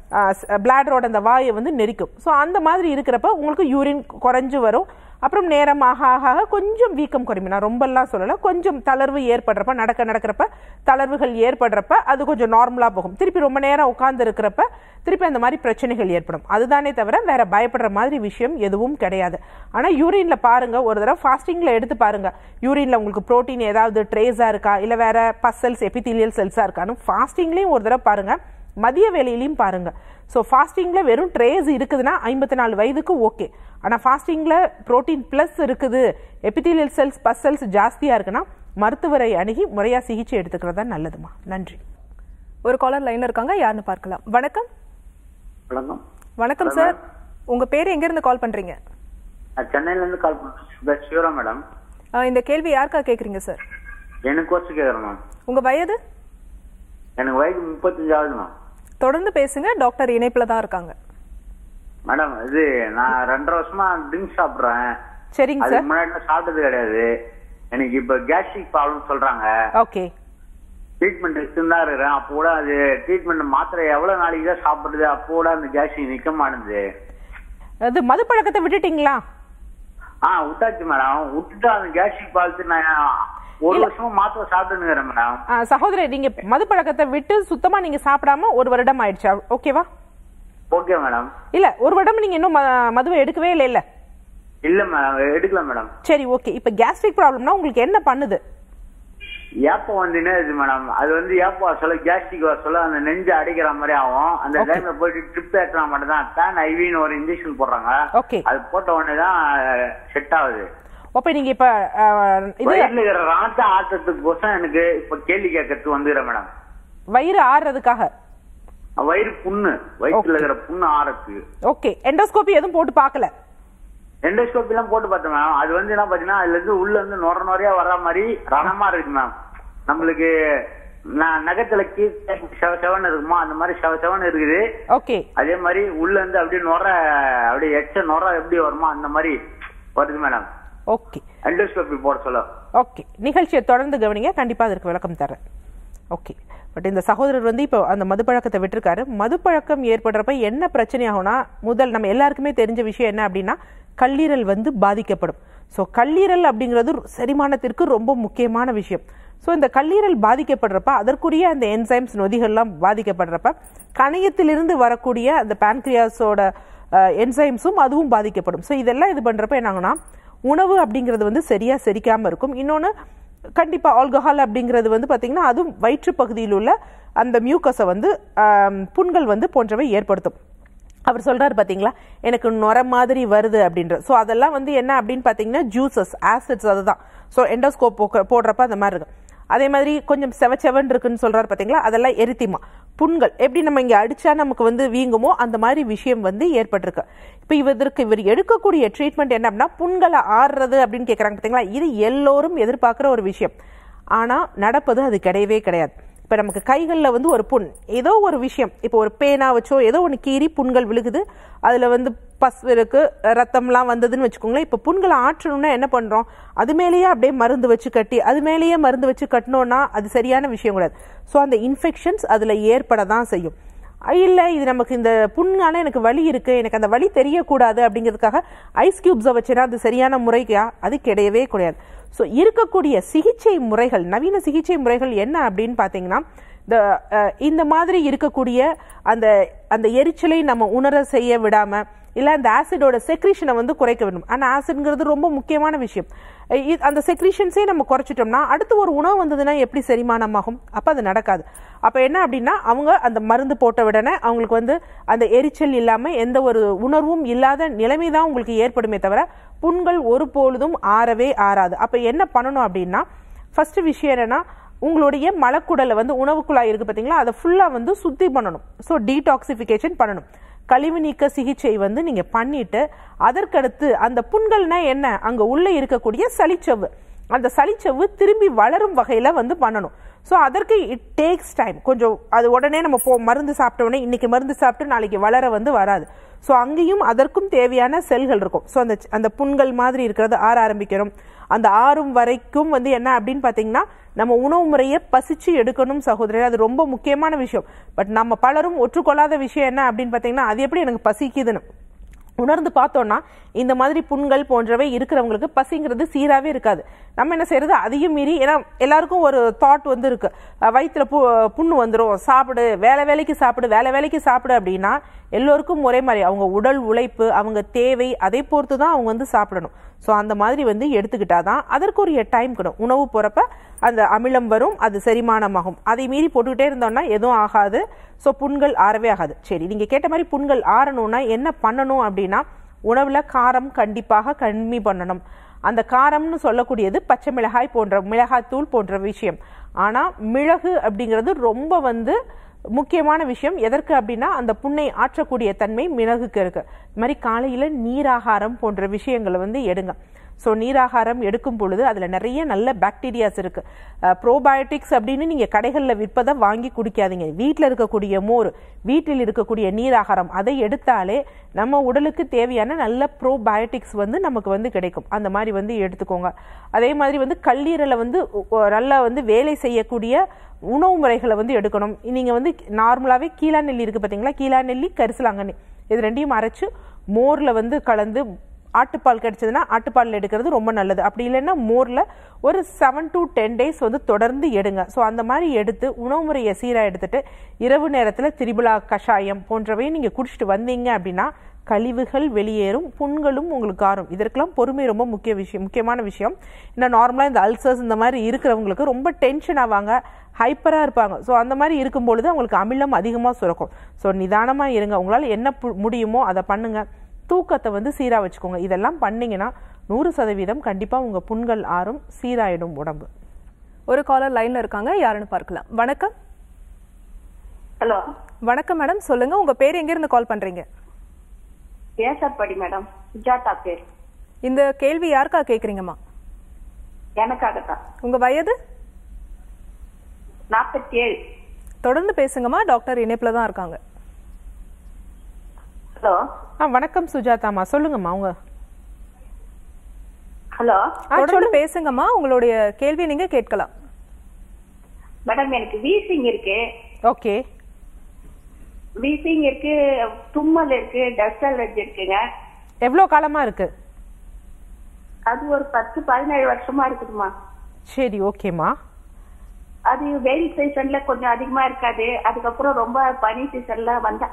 பிளாடரோட அந்த வாயை வந்து நெரிக்கும் ஸோ அந்த மாதிரி இருக்கிறப்ப உங்களுக்கு யூரின் குறைஞ்சு வரும் அப்புறம் நேரம் ஆக ஆக ஆக கொஞ்சம் வீக்கம் குறையும் நான் ரொம்பலாம் சொல்லலை கொஞ்சம் தளர்வு ஏற்படுறப்ப நடக்க நடக்கிறப்ப தளர்வுகள் ஏற்படுறப்ப அது கொஞ்சம் நார்மலாக போகும் திருப்பி ரொம்ப நேரம் உட்கார்ந்து இருக்கிறப்ப திருப்பி அந்த மாதிரி பிரச்சனைகள் ஏற்படும் அதுதானே தவிர வேற பயப்படுற மாதிரி விஷயம் எதுவும் கிடையாது ஆனால் யூரின்ல பாருங்க ஒரு தடவை ஃபாஸ்டிங்ல எடுத்து பாருங்க யூரின்ல உங்களுக்கு புரோட்டீன் ஏதாவது ட்ரேஸா இருக்கா இல்லை வேற பசல்ஸ் எபித்தீலியல் செல்ஸா இருக்கான்னு ஃபாஸ்டிங்லேயும் ஒரு தடவை பாருங்க மதிய வேலையிலையும் பாருங்க ஸோ ஃபாஸ்டிங்ல வெறும் ட்ரேஸ் இருக்குதுன்னா ஐம்பத்தி நாலு வயதுக்கு ஓகே ஆனால் ஃபாஸ்டிங்ல புரோட்டீன் பிளஸ் இருக்குது எபித்தீலியல் செல்ஸ் பசல்ஸ் ஜாஸ்தியா இருக்குன்னா மருத்துவரை அணுகி முறையா சிகிச்சை எடுத்துக்கிறது தான் நல்லதுமா நன்றி ஒரு காலர் லைன்ல இருக்காங்க யாருன்னு பார்க்கலாம் வணக்கம் வணக்கம் வணக்கம் சார் உங்க பேர் எங்க இருந்து கால் பண்றீங்க நான் சென்னையில இருந்து கால் பண்றேன் சிவரா மேடம் ஆஹ் இந்த கேள்வி யாருக்கா கேக்குறீங்க சார் எனக்கு கோர்ஸ் கேக்குறேன் மேம் உங்க வயது எனக்கு வயது முப்பத்தஞ்சாவது மேம் தொடர்ந்து பேசுங்க டாக்டர் இணைப்புல தான் இருக்காங்க மேடம் இது நான் ரெண்டரை வருஷமா ட்ரிங்க்ஸ் சாப்பிடுறேன் சரிங்க அதுக்கு சார் முன்னாடி நான் சாப்பிட்டது கிடையாது எனக்கு இப்ப கேஸ்ட்ரிக் ப்ராப்ளம் சொல்றாங்க ஓகே ட்ரீட்மெண்ட் எடுத்துன்னு தான் இருக்கிறேன் அப்போ கூட அது ட்ரீட்மெண்ட் மாத்திரை எவ்வளவு நாளைக்கு தான் சாப்பிடுறது அப்போ கூட அந்த கேஸ்ட்ரிக் நிக்க மாட்டேங்குது அது மது பழக்கத்தை விட்டுட்டீங்களா ஆ விட்டாச்சு மேடம் விட்டுட்டு அந்த கேஸ்ட்ரிக் பார்த்து நான் ஒரு வருஷமா மாத்திரை சாப்பிட்டுன்னு இருக்கிறேன் மேடம் ஆ, சகோதரி நீங்க மது பழக்கத்தை விட்டு சுத்தமா நீங்க சாப்பிடாம ஒரு வருடம் ஆயிடுச்சா ஓகேவா ஓகே மேடம் இல்ல ஒரு வருடம் நீங்க இன்னும் ம- மதுவை எடுக்கவே இல்லை இல்ல இல்ல மேடம் எடுக்கல மேடம் சரி ஓகே இப்ப கேஸ்ட்ரிக் ப்ராப்ளம்னா உங்களுக்கு என்ன பண்ணுது ஏப்பம் வந்து என்ன இது மேடம் அது வந்து ஏப்பம் வர சொல்ல கேஸ்ட்ரிக் வர சொல்ல அந்த நெஞ்சு அடிக்கிற மாதிரி ஆகும் அந்த Okay. டைம்ல போயிட்டு ட்ரிப் ஏற்றினா மட்டும் தான் பேன் ஐவின்னு ஒரு இன்ஜெக்ஷன் போடுறாங்க Okay. அது போட்ட உடனே தான் செட் ஆகுது அப்ப நீங்க இப்ப ஆ, இது வயிற்றுல இருக்கிற ராத்த ஆட்டத்துக்கோசம் எனக்கு இப்ப கேள்வி கேட்கறதுக்கு வந்துடுறேன் மேடம் வயிறு ஆறுறதுக்காக வயிறு புண்ணு வயிற்றுல Okay. இருக்கிற புண்ணு ஆறதுக்கு ஓகே எண்டோஸ்கோபி எதுவும் போட்டு பார்க்கல எண்டோஸ்கோபி எல்லாம் போட்டு பார்த்தேன் மேம் அது வந்து என்ன பாத்தீங்கன்னா அதுல இருந்து உள்ள இருந்து நொர நொறையா வர்ற மாதிரி ரணமா இருக்கு மேம் நம்மளுக்கு ந- நகத்துல கீழே செவ செவன் இருக்குமா அந்த மாதிரி செவ செவன் இருக்குது ஓகே அதே மாதிரி உள்ள இருந்து அப்படியே நொர அப்படியே எச்ச நொர எப்படி வருமோ அந்த மாதிரி வருது மேடம் ஓகே எண்டோஸ்கோபி போட சொல்ல ஓகே நிகழ்ச்சியை தொடர்ந்து கவனிங்க கண்டிப்பா அதற்கு விளக்கம் தரேன் ஓகே பட் இந்த சகோதரர் வந்து இப்போ அந்த மதுப்பழக்கத்தை விட்டிருக்காரு மதுப்பழக்கம் ஏற்படுறப்ப என்ன பிரச்சனை ஆகும்னா முதல் நம்ம எல்லாருக்குமே தெரிஞ்ச விஷயம் என்ன அப்படின்னா கல்லீரல் வந்து பாதிக்கப்படும் ஸோ கல்லீரல் அப்படிங்கிறது செரிமானத்திற்கு ரொம்ப முக்கியமான விஷயம் ஸோ இந்த கல்லீரல் பாதிக்கப்படுறப்ப அதற்குரிய அந்த என்சைம்ஸ் நொதிகள்லாம் பாதிக்கப்படுறப்ப கணையத்திலிருந்து வரக்கூடிய அந்த பான்கிரியாஸோட என்சைம்ஸும் அதுவும் பாதிக்கப்படும் ஸோ இதெல்லாம் இது பண்ணுறப்ப என்னாங்கன்னா உணவு அப்படிங்கிறது வந்து சரியாக செரிக்காமல் இருக்கும் இன்னொன்று கண்டிப்பாக ஆல்கஹால் அப்படிங்கிறது வந்து பார்த்திங்கன்னா அதுவும் வயிற்று பகுதியில் உள்ள அந்த மியூக்கஸை வந்து ஆம், புண்கள் வந்து போன்றவை ஏற்படுத்தும் அவர் சொல்றாரு பாத்தீங்களா எனக்கு நுர மாதிரி வருது அப்படின்ற ஸோ அதெல்லாம் வந்து என்ன அப்படின்னு பார்த்தீங்கன்னா ஜூசஸ் ஆசிட்ஸ் அதுதான் ஸோ எண்டோஸ்கோப் போடுறப்ப அந்த மாதிரி இருக்கும் அதே மாதிரி கொஞ்சம் செவச்செவன் இருக்குன்னு சொல்றாரு பாத்தீங்களா அதெல்லாம் எரித்திமா புண்கள் எப்படி நம்ம இங்க அடிச்சா நமக்கு வந்து வீங்குமோ அந்த மாதிரி விஷயம் வந்து ஏற்பட்டிருக்கு இப்போ இதற்கு இவர் எடுக்கக்கூடிய ட்ரீட்மெண்ட் என்ன அப்படின்னா புண்களை ஆறுறது அப்படின்னு கேட்குறாங்க பாத்தீங்களா இது எல்லோரும் எதிர்பார்க்குற ஒரு விஷயம் ஆனா நடப்பது அது கிடையவே கிடையாது இப்போ நமக்கு கைகளில் வந்து ஒரு புண் ஏதோ ஒரு விஷயம் இப்போ ஒரு பேனா வச்சோ ஏதோ ஒன்று கீறி புண்கள் விழுகுது அதில் வந்து பஸ் இருக்கு ரத்தம்லாம் வந்ததுன்னு வச்சுக்கோங்களேன் இப்போ புண்களை ஆற்றணும்னா என்ன பண்ணுறோம் அது மேலேயே அப்படியே மருந்து வச்சு கட்டி அது மேலேயே மருந்து வச்சு கட்டினோன்னா அது சரியான விஷயம் கிடையாது ஸோ அந்த இன்ஃபெக்ஷன்ஸ் அதில் ஏற்பட தான் செய்யும் இல்லை இது நமக்கு இந்த புண்ணால எனக்கு வலி இருக்கு எனக்கு அந்த வலி தெரியக்கூடாது அப்படிங்கிறதுக்காக ஐஸ் கியூப்ஸை வச்சுனா அது சரியான முறைக்கா அது கிடையவே கிடையாது ஸோ இருக்கக்கூடிய சிகிச்சை முறைகள் நவீன சிகிச்சை முறைகள் என்ன அப்படின்னு பார்த்தீங்கன்னா இந்த அஹ், இந்த மாதிரி இருக்கக்கூடிய அந்த அந்த எரிச்சலை நம்ம உணர செய்ய விடாம இல்லை அந்த ஆசிடோட செக்ரீஷனை வந்து குறைக்க வேண்டும் ஆனால் ஆசிட்ங்கிறது ரொம்ப முக்கியமான விஷயம் அஹ் இது- அந்த செக்ரீஷன்ஸே நம்ம குறைச்சிட்டோம்னா அடுத்து ஒரு உணவு வந்ததுன்னா எப்படி செரிமானமாகும் அப்போ அது நடக்காது அப்போ என்ன அப்படின்னா அவங்க அந்த மருந்து போட்ட உடனே அவங்களுக்கு வந்து அந்த எரிச்சல் இல்லாமல் எந்த ஒரு உணர்வும் இல்லாத நிலைமை தான் உங்களுக்கு ஏற்படுமே தவிர புண்கள் ஒரு பொழுதும் ஆறவே ஆறாது அப்போ என்ன பண்ணணும் அப்படின்னா ஃபர்ஸ்ட் விஷயம் என்னன்னா உங்களுடைய மலக்குடலை வந்து உணவு குழாய் இருக்கு பார்த்தீங்களா அதை ஃபுல்லாக வந்து சுத்தி பண்ணணும் ஸோ டீடாக்சிஃபிகேஷன் பண்ணணும் கழிவு நீக்க சிகிச்சை வந்து நீங்க பண்ணிட்டு அதற்கடுத்து அந்த புண்கள்னா என்ன அங்க உள்ள இருக்கக்கூடிய சளிச்சவ்வு அந்த சளிச்சவ்வு திரும்பி வளரும் வகையில வந்து பண்ணணும் ஸோ அதற்கு இட் டேக்ஸ் டைம் கொஞ்சம் அது உடனே நம்ம போ மருந்து சாப்பிட்ட உடனே இன்னைக்கு மருந்து சாப்பிட்டு நாளைக்கு வளர வந்து வராது ஸோ அங்கேயும் அதற்கும் தேவையான செல்கள் இருக்கும் ஸோ அந்த அந்த புண்கள் மாதிரி இருக்கிறது ஆற ஆரம்பிக்கணும் அந்த ஆறும் வரைக்கும் வந்து என்ன அப்படின்னு பார்த்தீங்கன்னா நம்ம உணவு முறையை பசிச்சு எடுக்கணும் சகோதரர் அது ரொம்ப முக்கியமான விஷயம் பட் நம்ம பலரும் ஒற்றுக்கொள்ளாத விஷயம் என்ன அப்படின்னு பார்த்தீங்கன்னா அது எப்படி எனக்கு பசிக்குதுன்னு உணர்ந்து பார்த்தோம்னா இந்த மாதிரி புண்கள் போன்றவை இருக்கிறவங்களுக்கு பசிங்கிறது சீராவே இருக்காது நம்ம என்ன செய்யறது அதையும் மீறி ஏன்னா எல்லாருக்கும் ஒரு தாட் வந்து இருக்கு அஹ் வயித்துல பு புண்ணு வந்துடும் சாப்பிடு வேலை வேலைக்கு சாப்பிடு வேலை வேலைக்கு சாப்பிடு அப்படின்னா எல்லோருக்கும் ஒரே மாதிரி அவங்க உடல் உழைப்பு அவங்க தேவை அதை பொறுத்து தான் அவங்க வந்து சாப்பிடணும் ஸோ அந்த மாதிரி வந்து எடுத்துக்கிட்டாதான் அதற்குரிய டைம் கிடைக்கும் உணவு போறப்ப அந்த அமிலம் வரும் அது செரிமானமாகும் அதை மீறி போட்டுக்கிட்டே இருந்தோம்னா எதுவும் ஆகாது ஸோ புண்கள் ஆறவே ஆகாது சரி நீங்க கேட்ட மாதிரி புண்கள் ஆறணும்னா என்ன பண்ணணும் அப்படின்னா உணவுல காரம் கண்டிப்பாக கம்மி பண்ணணும் அந்த காரம்னு சொல்லக்கூடியது பச்சை மிளகாய் போன்ற மிளகாய் தூள் போன்ற விஷயம் ஆனா மிளகு அப்படிங்கிறது ரொம்ப வந்து முக்கியமான விஷயம் எதற்கு அப்படின்னா அந்த புண்ணை ஆற்றக்கூடிய தன்மை மிளகுக்கு இருக்கு இது மாதிரி காலையில நீராகாரம் போன்ற விஷயங்களை வந்து எடுங்க ஸோ நீராகாரம் எடுக்கும் பொழுது அதில் நிறைய நல்ல பாக்டீரியாஸ் இருக்கு ப்ரோபயோட்டிக்ஸ் அப்படின்னு நீங்கள் கடைகளில் விற்பதை வாங்கி குடிக்காதீங்க வீட்டில் இருக்கக்கூடிய மோர் வீட்டில் இருக்கக்கூடிய நீராகாரம் அதை எடுத்தாலே நம்ம உடலுக்கு தேவையான நல்ல ப்ரோபயோட்டிக்ஸ் வந்து நமக்கு வந்து கிடைக்கும் அந்த மாதிரி வந்து எடுத்துக்கோங்க அதே மாதிரி வந்து கல்லீரலை வந்து ஒ- ஒ- நல்லா வந்து வேலை செய்யக்கூடிய உணவு முறைகளை வந்து எடுக்கணும் நீங்கள் வந்து நார்மலாகவே கீழா நெல்லி இருக்குது பார்த்தீங்களா கீழா நெல்லி கரிசலாங்கண்ணி இது ரெண்டையும் அரைச்சு மோரில் வந்து கலந்து ஆட்டுப்பால் கிடைச்சதுன்னா ஆட்டுப்பால் எடுக்கிறது ரொம்ப நல்லது அப்படி இல்லைன்னா மோரில் ஒரு செவன் to டென் டேஸ் வந்து தொடர்ந்து எடுங்க ஸோ அந்த மாதிரி எடுத்து உணவு முறையை சீராக எடுத்துட்டு இரவு நேரத்தில் திரிபுலா கஷாயம் போன்றவையும் நீங்கள் குடிச்சிட்டு வந்தீங்க அப்படின்னா கழிவுகள் வெளியேறும் புண்களும் உங்களுக்கு ஆறும் இதற்கெல்லாம் பொறுமை ரொம்ப முக்கிய விஷயம் முக்கியமான விஷயம் இன்னும் நார்மலாக இந்த அல்சர்ஸ் இந்த மாதிரி இருக்கிறவங்களுக்கு ரொம்ப டென்ஷன் ஆவாங்க ஹைப்பராக இருப்பாங்க ஸோ அந்த மாதிரி இருக்கும் பொழுது அவங்களுக்கு அமிலம் அதிகமாக சுரக்கும் ஸோ நிதானமாக இருங்க உங்களால் என்ன பு- முடியுமோ அதை பண்ணுங்க தூக்கத்தை வந்து சீராக வச்சுக்கோங்க இதெல்லாம் பண்ணீங்கன்னா நூறு சதவீதம் கண்டிப்பாக உங்கள் புண்கள் ஆறும் சீராயிடும் உடம்பு ஒரு காலர் லைன்ல இருக்காங்க யாருன்னு பார்க்கலாம் வணக்கம் ஹலோ வணக்கம் மேடம் சொல்லுங்க உங்க பேர் எங்க இருந்து கால் பண்றீங்க ஏசப்படி மேடம் சுஜாதா பேர் இந்த கேள்வி யாருக்கா கேக்குறீங்கம்மா எனக்காகத்தான் உங்க வயது நாற்பத்தி ஏழு தொடர்ந்து பேசுங்கம்மா டாக்டர் இணைப்புல தான் இருக்காங்க ஹலோ ஆ வணக்கம் சுஜாதாமா சொல்லுங்கம்மா உங்க ஹலோ தொடர்ந்து பேசுங்கம்மா உங்களுடைய கேள்வி நீங்க கேட்கலாம் மேடம் எனக்கு வீசிங் இருக்கு ஓகே வீசிங் இருக்கு தும்மல் இருக்கு டஸ்ட் அலர்ஜி இருக்குங்க எவ்வளோ காலமா இருக்கு அது ஒரு பத்து பதினேழு வருஷமா இருக்குதுமா சரி ஓகேம்மா அது வெயில் சீசன்ல கொஞ்சம் அதிகமா இருக்காது அதுக்கப்புறம் ரொம்ப பனி சீசன்ல வந்தா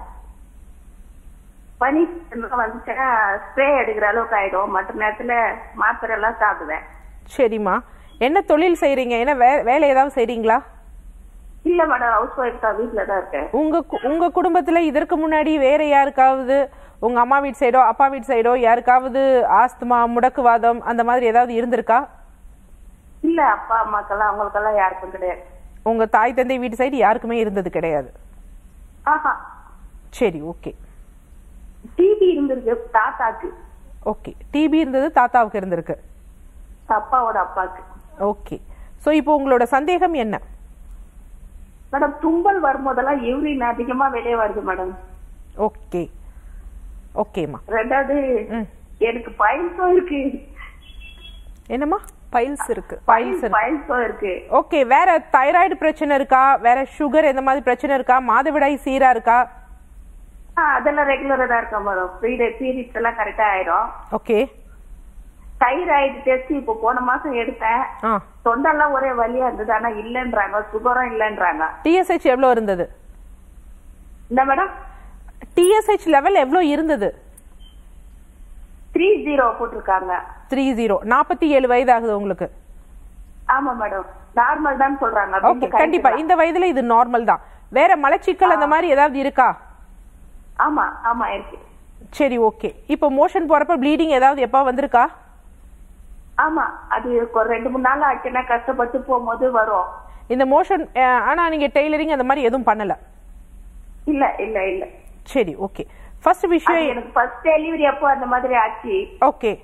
பனி சீசன்ல வந்துச்சுன்னா ஸ்ப்ரே எடுக்கிற அளவுக்கு ஆயிடும் மற்ற நேரத்துல மாத்திரை எல்லாம் சாப்பிடுவேன் சரிம்மா என்ன தொழில் செய்றீங்க என்ன வே வேலை ஏதாவது செய்றீங்களா இல்ல மேடம் ஹவுஸ் ஒய்ஃப் தான் வீட்டுல தான் இருக்கேன் உங்க கு- உங்க குடும்பத்துல இதற்கு முன்னாடி வேற யாருக்காவது உங்க அம்மா வீட்டு சைடோ அப்பா வீட்டு சைடோ யாருக்காவது ஆஸ்துமா முடக்குவாதம் அந்த மாதிரி ஏதாவது இருந்திருக்கா இல்ல அப்பா அம்மாக்கெல்லாம் அவங்களுக்கெல்லாம் யாருக்கும் கிடையாது உங்க தாய் தந்தை வீட்டு சைடு யாருக்குமே இருந்தது கிடையாது ஆஹா சரி ஓகே டிபி இருந்திருக்கு தாத்தாக்கு ஓகே டிபி இருந்தது தாத்தாவுக்கு இருந்திருக்கு அப்பாவோட அப்பாக்கு ஓகே ஸோ இப்போ உங்களோட சந்தேகம் என்ன மேடம் தும்பல் வரும்போதெல்லாம் யூரின் அதிகமா வெளியே வருது மேடம் ஓகே ஓகேம்மா ரெண்டாவது ம். எனக்கு பைல்ஸும் இருக்கு என்னம்மா பைல்ஸ் இருக்கு பைல்ஸ் பைல்ஸும் இருக்கு ஓகே வேற தைராய்டு பிரச்சனை இருக்கா வேற சுகர் இந்த மாதிரி பிரச்சனை இருக்கா மாதவிடாய் சீரா இருக்கா ஆ, அதெல்லாம் ரெகுலரா தான் இருக்கேன் மேடம் பீரியட் பீரியட்ஸ் எல்லாம் கரெக்டா ஆயிரும் ஓகே தைராய்டு டெஸ்ட் இப்போ போன மாசம் எடுத்தேன் ஆ தொண்டெல்லாம் ஒரே வலியா இருந்தது ஆனா இல்லன்றாங்க சுகரும் இல்லன்றாங்க டிஎஸ்ஹெச் எவ்வளோ இருந்தது இந்த மேடம் டிஎஸ்ஹெச் லெவல் எவ்வளோ இருந்தது த்ரீ ஜீரோ போட்டிருக்காங்க த்ரீ ஜீரோ நாற்பத்தி ஏழு வயது ஆகுது உங்களுக்கு ஆமா மேடம் நார்மல் தான் சொல்றாங்க ஓகே அப்படின்ட்டு கண்டிப்பா correct இந்த வயதுல இது நார்மல் தான் வேற மலச்சிக்கல் அந்த மாதிரி ஏதாவது இருக்கா தான். ஆமா ஆமா இருக்கு சரி ஓகே இப்போ மோஷன் போறப்ப ப்ளீடிங் ஏதாவது எப்போ வந்திருக்கா ஆமா அது ஒரு ரெண்டு மூணு நாள் ஆச்சுன்னா கஷ்டப்பட்டு போகும்போது வரும் இந்த மோஷன் ஆனா நீங்க டெய்லரிங் அந்த மாதிரி எதுவும் பண்ணல இல்ல இல்ல இல்ல சரி ஓகே ஃபர்ஸ்ட் அது விஷயம் எனக்கு ஃபர்ஸ்ட் டெலிவரி அப்போ அந்த மாதிரி ஆச்சு ஓகே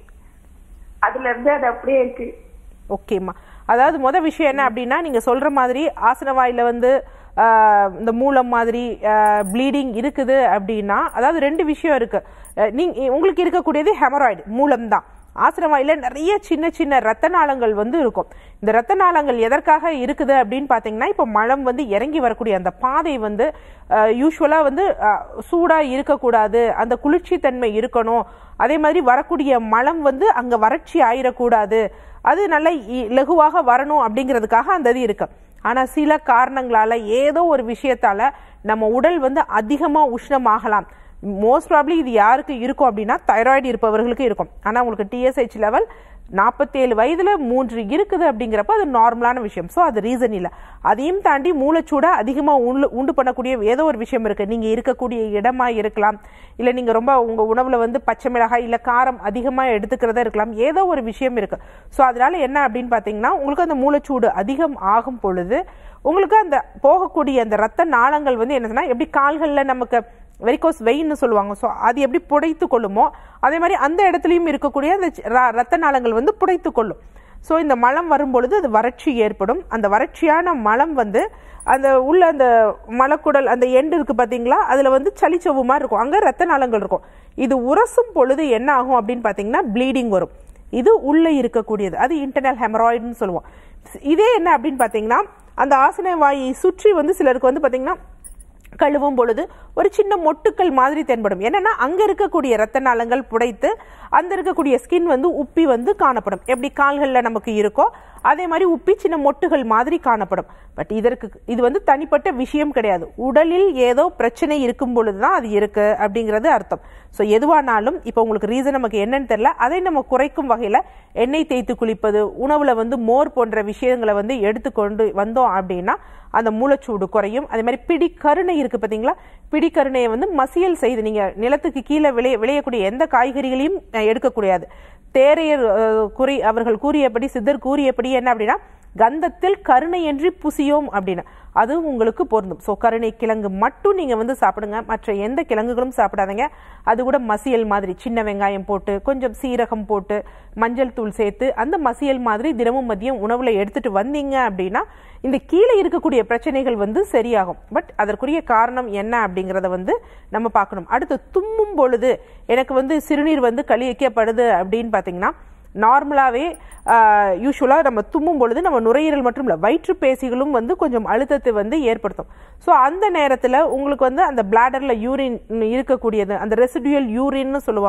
அதுல இருந்து அது அப்படியே இருக்கு ஓகேம்மா அதாவது முத விஷயம் என்ன அப்படின்னா நீங்க சொல்ற மாதிரி ஆசன வாயில வந்து ஆஹ், இந்த மூலம் மாதிரி ப்ளீடிங் இருக்குது அப்படின்னா அதாவது ரெண்டு விஷயம் இருக்கு அஹ், நீங்க உங்களுக்கு இருக்கக்கூடியது ஹெமராய்டு மூலம் தான் ஆசன வாயில நிறைய சின்ன சின்ன ரத்த நாளங்கள் வந்து இருக்கும் இந்த ரத்த நாளங்கள் எதற்காக இருக்குது அப்படின்னு பாத்தீங்கன்னா இப்போ மலம் வந்து இறங்கி வரக்கூடிய அந்த பாதை வந்து யூஸ்வலா வந்து அஹ், சூடா இருக்கக்கூடாது அந்த குளிர்ச்சி தன்மை இருக்கணும் அதே மாதிரி வரக்கூடிய மலம் வந்து அங்க வறட்சி ஆயிடக்கூடாது அது நல்ல இ- லகுவாக வரணும் அப்படிங்கிறதுக்காக அந்த இது இருக்கு ஆனா சில காரணங்களால ஏதோ ஒரு விஷயத்தால நம்ம உடல் வந்து அதிகமா உஷ்ணமாகலாம் மோஸ்ட் ப்ராப்ளி இது யாருக்கு இருக்கும் அப்படின்னா தைராய்டு இருப்பவர்களுக்கு இருக்கும் ஆனா உங்களுக்கு டிஎஸ்ஹெச் லெவல் நாற்பத்தேழு வயதுல மூன்று இருக்குது அப்படிங்கிறப்ப அது நார்மலான விஷயம் ஸோ அது ரீசன் இல்லை அதையும் தாண்டி மூளைச்சூட அதிகமா உண்டு உண்டு பண்ணக்கூடிய ஏதோ ஒரு விஷயம் இருக்கு நீங்க இருக்கக்கூடிய இடமா இருக்கலாம் இல்ல நீங்க ரொம்ப உங்க உணவுல வந்து பச்சை மிளகாய் இல்ல காரம் அதிகமா எடுத்துக்கிறதா இருக்கலாம் ஏதோ ஒரு விஷயம் இருக்கு ஸோ அதனால என்ன அப்படின்னு பாத்தீங்கன்னா உங்களுக்கு அந்த மூளைச்சூடு அதிகம் ஆகும் பொழுது உங்களுக்கு அந்த போகக்கூடிய அந்த ரத்த நாளங்கள் வந்து என்னன்னா எப்படி கால்கள்ல நமக்கு வெரிகோஸ் வெயின்னு சொல்லுவாங்க ஸோ அது எப்படி புடைத்து கொள்ளுமோ அதே மாதிரி அந்த இடத்துலையும் இருக்கக்கூடிய அந்த சி- ர- ரத்த நாளங்கள் வந்து புடைத்து கொள்ளும் ஸோ இந்த மலம் வரும்பொழுது அது வறட்சி ஏற்படும் அந்த வறட்சியான மலம் வந்து அந்த உள்ள அந்த மலக்குடல் அந்த எண்டு இருக்கு பாத்தீங்களா அதுல வந்து சளிச்சவு மாதிரி இருக்கும் அங்க ரத்த நாளங்கள் இருக்கும் இது உரசும் பொழுது என்ன ஆகும் அப்படின்னு பாத்தீங்கன்னா ப்ளீடிங் வரும் இது உள்ள இருக்கக்கூடியது அது இன்டர்னல் ஹெமராய்டுன்னு சொல்லுவோம் இதே என்ன அப்படின்னு பாத்தீங்கன்னா அந்த ஆசன வாயை சுற்றி வந்து சிலருக்கு வந்து பாத்தீங்கன்னா கழுவும் பொழுது ஒரு சின்ன மொட்டுக்கள் மாதிரி தென்படும் என்னன்னா அங்க இருக்கக்கூடிய ரத்த நாளங்கள் புடைத்து அந்த இருக்கக்கூடிய ஸ்கின் வந்து உப்பி வந்து காணப்படும் எப்படி கால்கள்ல நமக்கு இருக்கோ அதே மாதிரி உப்பி சின்ன மொட்டுகள் மாதிரி காணப்படும் பட் இதற்கு இது வந்து தனிப்பட்ட விஷயம் கிடையாது உடலில் ஏதோ பிரச்சனை இருக்கும் பொழுதுதான் அது இருக்கு அப்படிங்கிறது அர்த்தம் ஸோ எதுவானாலும் இப்போ உங்களுக்கு ரீசன் நமக்கு என்னன்னு தெரியல அதை நம்ம குறைக்கும் வகையில எண்ணெய் தேய்த்து குளிப்பது உணவுல வந்து மோர் போன்ற விஷயங்களை வந்து எடுத்துக்கொண்டு வந்தோம் அப்படின்னா அந்த மூளைச்சூடு குறையும் அதே மாதிரி பிடி கருணை இருக்கு பாத்தீங்களா பிடி கருணையை வந்து மசியல் செய்து நீங்க நிலத்துக்கு கீழே விளைய விளையக்கூடிய எந்த காய்கறிகளையும் அஹ், எடுக்கக்கூடாது தேரையர் அஹ், கூறி அவர்கள் கூறியபடி சித்தர் கூறியபடி என்ன அப்படின்னா கந்தத்தில் கருணையின்றி புசியோம் அப்படின்னு அது உங்களுக்கு பொருந்தும் ஸோ கருணை கிழங்கு மட்டும் நீங்க வந்து சாப்பிடுங்க மற்ற எந்த கிழங்குகளும் சாப்பிடாதீங்க அது கூட மசியல் மாதிரி சின்ன வெங்காயம் போட்டு கொஞ்சம் சீரகம் போட்டு மஞ்சள் தூள் சேர்த்து அந்த மசியல் மாதிரி தினமும் மதியம் உணவுல எடுத்துட்டு வந்தீங்க அப்படின்னா இந்த கீழே இருக்கக்கூடிய பிரச்சனைகள் வந்து சரியாகும் பட் அதற்குரிய காரணம் என்ன அப்படிங்கறத வந்து நம்ம பார்க்கணும் அடுத்து தும்மும் பொழுது எனக்கு வந்து சிறுநீர் வந்து கழிக்கப்படுது அப்படின்னு பாத்தீங்கன்னா நார்மலாகவே யூஸ்வலாக நம்ம தும்மும் பொழுது நம்ம நுரையீரல் மட்டும் இல்லை வயிற்று பேசிகளும் வந்து கொஞ்சம் அழுத்தத்தை வந்து ஏற்படுத்தும் ஸோ அந்த நேரத்தில் உங்களுக்கு வந்து அந்த பிளாடரில் யூரின் இருக்கக்கூடியது அந்த ரெசிடியூல் யூரின்னு சொல்லுவாங்க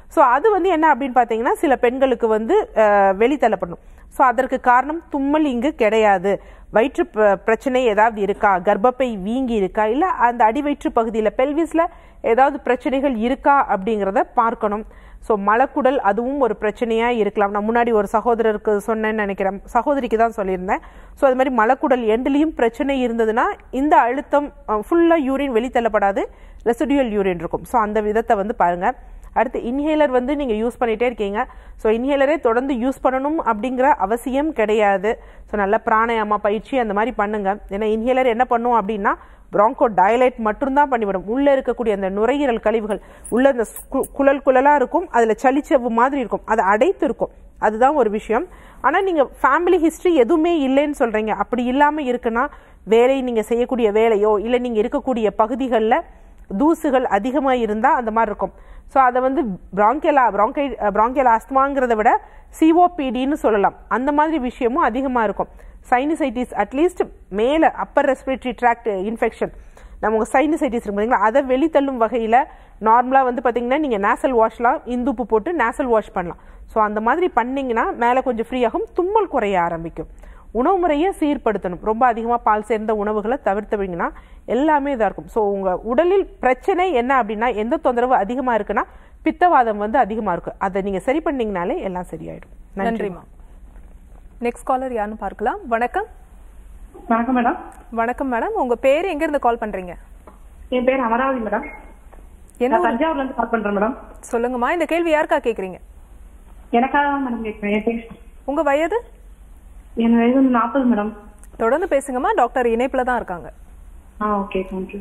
ஸோ அது வந்து என்ன அப்படின்னு பார்த்தீங்கன்னா சில பெண்களுக்கு வந்து அஹ், வெளித்தள்ளப்படணும் ஸோ அதற்கு காரணம் தும்மல் இங்கு கிடையாது வயிற்று ப- பிரச்சனை ஏதாவது இருக்கா கர்ப்பப்பை வீங்கி இருக்கா இல்லை அந்த அடிவயிற்று பகுதியில் பெல்விஸில் ஏதாவது பிரச்சனைகள் இருக்கா அப்படிங்கிறத பார்க்கணும் ஸோ மலக்குடல் அதுவும் ஒரு பிரச்சனையாக இருக்கலாம் நான் முன்னாடி ஒரு சகோதரருக்கு சொன்னேன்னு நினைக்கிறேன் சகோதரிக்கு தான் சொல்லியிருந்தேன் ஸோ அது மாதிரி மலக்குடல் எண்டுலேயும் பிரச்சனை இருந்ததுன்னா இந்த அழுத்தம் ஃபுல்லாக யூரின் வெளித்தள்ளப்படாது ரெசிடியூல் யூரின் இருக்கும் ஸோ அந்த விதத்தை வந்து பாருங்கள் அடுத்து இன்ஹேலர் வந்து நீங்கள் யூஸ் பண்ணிகிட்டே இருக்கீங்க ஸோ இன்ஹேலரே தொடர்ந்து யூஸ் பண்ணணும் அப்படிங்கிற அவசியம் கிடையாது ஸோ நல்ல பிராணாயாமா பயிற்சி அந்த மாதிரி பண்ணுங்க ஏன்னா இன்ஹேலர் என்ன பண்ணும் அப்படின்னா ப்ராங்கோ டயலைட் மட்டும்தான் பண்ணிவிடும் உள்ளே இருக்கக்கூடிய அந்த நுரையீரல் கழிவுகள் உள்ள அந்த கு- குழல் குழலாக இருக்கும் அதில் சளிச்சவு மாதிரி இருக்கும் அது அடைத்து இருக்கும் அதுதான் ஒரு விஷயம் ஆனால் நீங்கள் ஃபேமிலி ஹிஸ்ட்ரி எதுவுமே இல்லைன்னு சொல்கிறீங்க அப்படி இல்லாமல் இருக்குன்னா வேலை நீங்கள் செய்யக்கூடிய வேலையோ இல்லை நீங்கள் இருக்கக்கூடிய பகுதிகளில் தூசுகள் அதிகமாக இருந்தால் அந்த மாதிரி இருக்கும் ஸோ அதை வந்து பிராங்கெலா பிராங்கை பிராங்கெல் ஆஸ்துமாங்கிறத விட சிஓபிடின்னு சொல்லலாம் அந்த மாதிரி விஷயமும் அதிகமாக இருக்கும் சைனசைட்டிஸ் அட்லீஸ்ட் மேலே அப்பர் ரெஸ்பிரேட்டரி ட்ராக்ட் இன்ஃபெக்ஷன் நமக்கு சைனசைட்டிஸ் இருக்கு பார்த்தீங்களா அதை வெளித்தள்ளும் வகையில் நார்மலாக வந்து பார்த்தீங்கன்னா நீங்கள் நேசல் வாஷ்லாம் இந்துப்பு போட்டு நேசல் வாஷ் பண்ணலாம் ஸோ அந்த மாதிரி பண்ணீங்கன்னா மேலே கொஞ்சம் ஃப்ரீ ஆகும் தும்மல் குறைய ஆரம்பிக்கும் உணவு முறையை சீர்படுத்தணும் ரொம்ப அதிகமாக பால் சேர்ந்த உணவுகளை தவிர்த்துவீங்கன்னா எல்லாமே இதாக இருக்கும் ஸோ உங்கள் உடலில் பிரச்சனை என்ன அப்படின்னா எந்த தொந்தரவு அதிகமாக இருக்குன்னா பித்தவாதம் வந்து அதிகமாக இருக்கு அதை நீங்கள் சரி பண்ணீங்கனாலே எல்லாம் சரியாயிடும் நன்றிம்மா நெக்ஸ்ட் காலர் யாருன்னு பார்க்கலாம் வணக்கம் வணக்கம் மேடம் வணக்கம் மேடம் உங்க பேர் எங்க இருந்து கால் பண்றீங்க என் பேர் அமராவதி மேடம் என்ன நான் தஞ்சாவூர்ல இருந்து கால் பண்றேன் மேடம் சொல்லுங்கம்மா இந்த கேள்வி யாருக்கா கேக்குறீங்க எனக்காக தான் மேடம் கேட்கிறேன் என் பேர் உங்க வயது என் வயது வந்து நாற்பது மேடம் தொடர்ந்து பேசுங்கம்மா டாக்டர் இணைப்புல தான் இருக்காங்க ஆ ஓகே தேங்க்யூ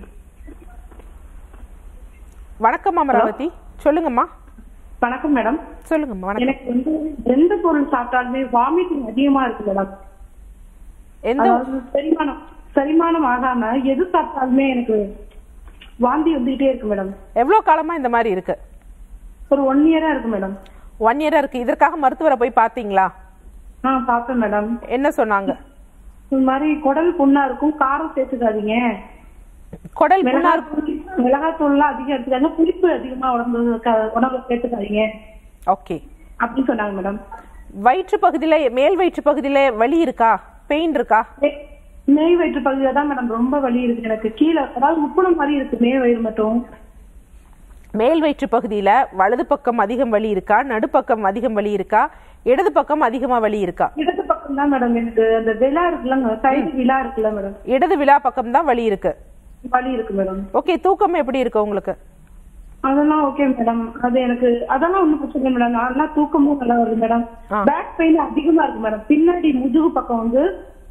வணக்கம் அமராவதி சொல்லுங்கம்மா வணக்கம் மேடம் சொல்லுங்கம்மா வணக்கம் எனக்கு வந்து எந்த பொருள் சாப்பிட்டாலுமே வாமிட்டிங் அதிகமா இருக்கு மேடம் எந்த அதாவது செரிமானம் செரிமானம் ஆகாம எது சாப்பிட்டாலுமே எனக்கு வாந்தி வந்துகிட்டே இருக்கு மேடம் எவ்வளோ காலமா இந்த மாதிரி இருக்கு ஒரு ஒன் இயரா இருக்கு மேடம் ஒன் இயரா இருக்கு இதற்காக மருத்துவரை போய் பார்த்தீங்களா ஆ பார்த்தேன் மேடம் என்ன சொன்னாங்க இது மாதிரி குடல் புண்ணா இருக்கும் காரம் சேர்த்துக்காதீங்க குடல் புண்ணா மிளகாய் இருக்கும் தூள் மிளகாத்தூள்லாம் அதிகம் எடுத்துக்காங்க புளிப்பு அதிகமா உடம்பு க- உணவுல சேர்த்துக்காதீங்க ஓகே அப்படின்னு சொன்னாங்க மேடம் வயிற்று பகுதியில மேல் வயிற்று பகுதியில வலி இருக்கா பெயின் இருக்கா மே- மேல் வயிற்று பகுதியில தான் மேடம் ரொம்ப வலி இருக்கு எனக்கு கீழே அதாவது முப்பணம் மாதிரி இருக்கு மேல் வயிறு மட்டும் மேல் வயிற்று பகுதியில வலது பக்கம் அதிகம் வலி இருக்கா நடுப்பக்கம் அதிகம் வலி இருக்கா இடது பக்கம் அதிகமா வலி இருக்கா இடது பக்கம் தான் மேடம் எனக்கு அந்த விழா இருக்குல்லங்க சைடு விழா இருக்குல்ல மேடம் இடது விழா பக்கம் தான் வலி இருக்கு வலி இருக்கு மேடம் ஓகே தூக்கம் எப்படி இருக்கு உங்களுக்கு அதெல்லாம் ஓகே மேடம் அது எனக்கு அதெல்லாம் ஒண்ணும் பிரச்சனை இல்லை மேடம் நல்லா தூக்கமும் நல்லா வருது மேடம் ஆ. பேக் பெயின் அதிகமா இருக்கு மேடம் பின்னாடி முதுகு பக்கம் வந்து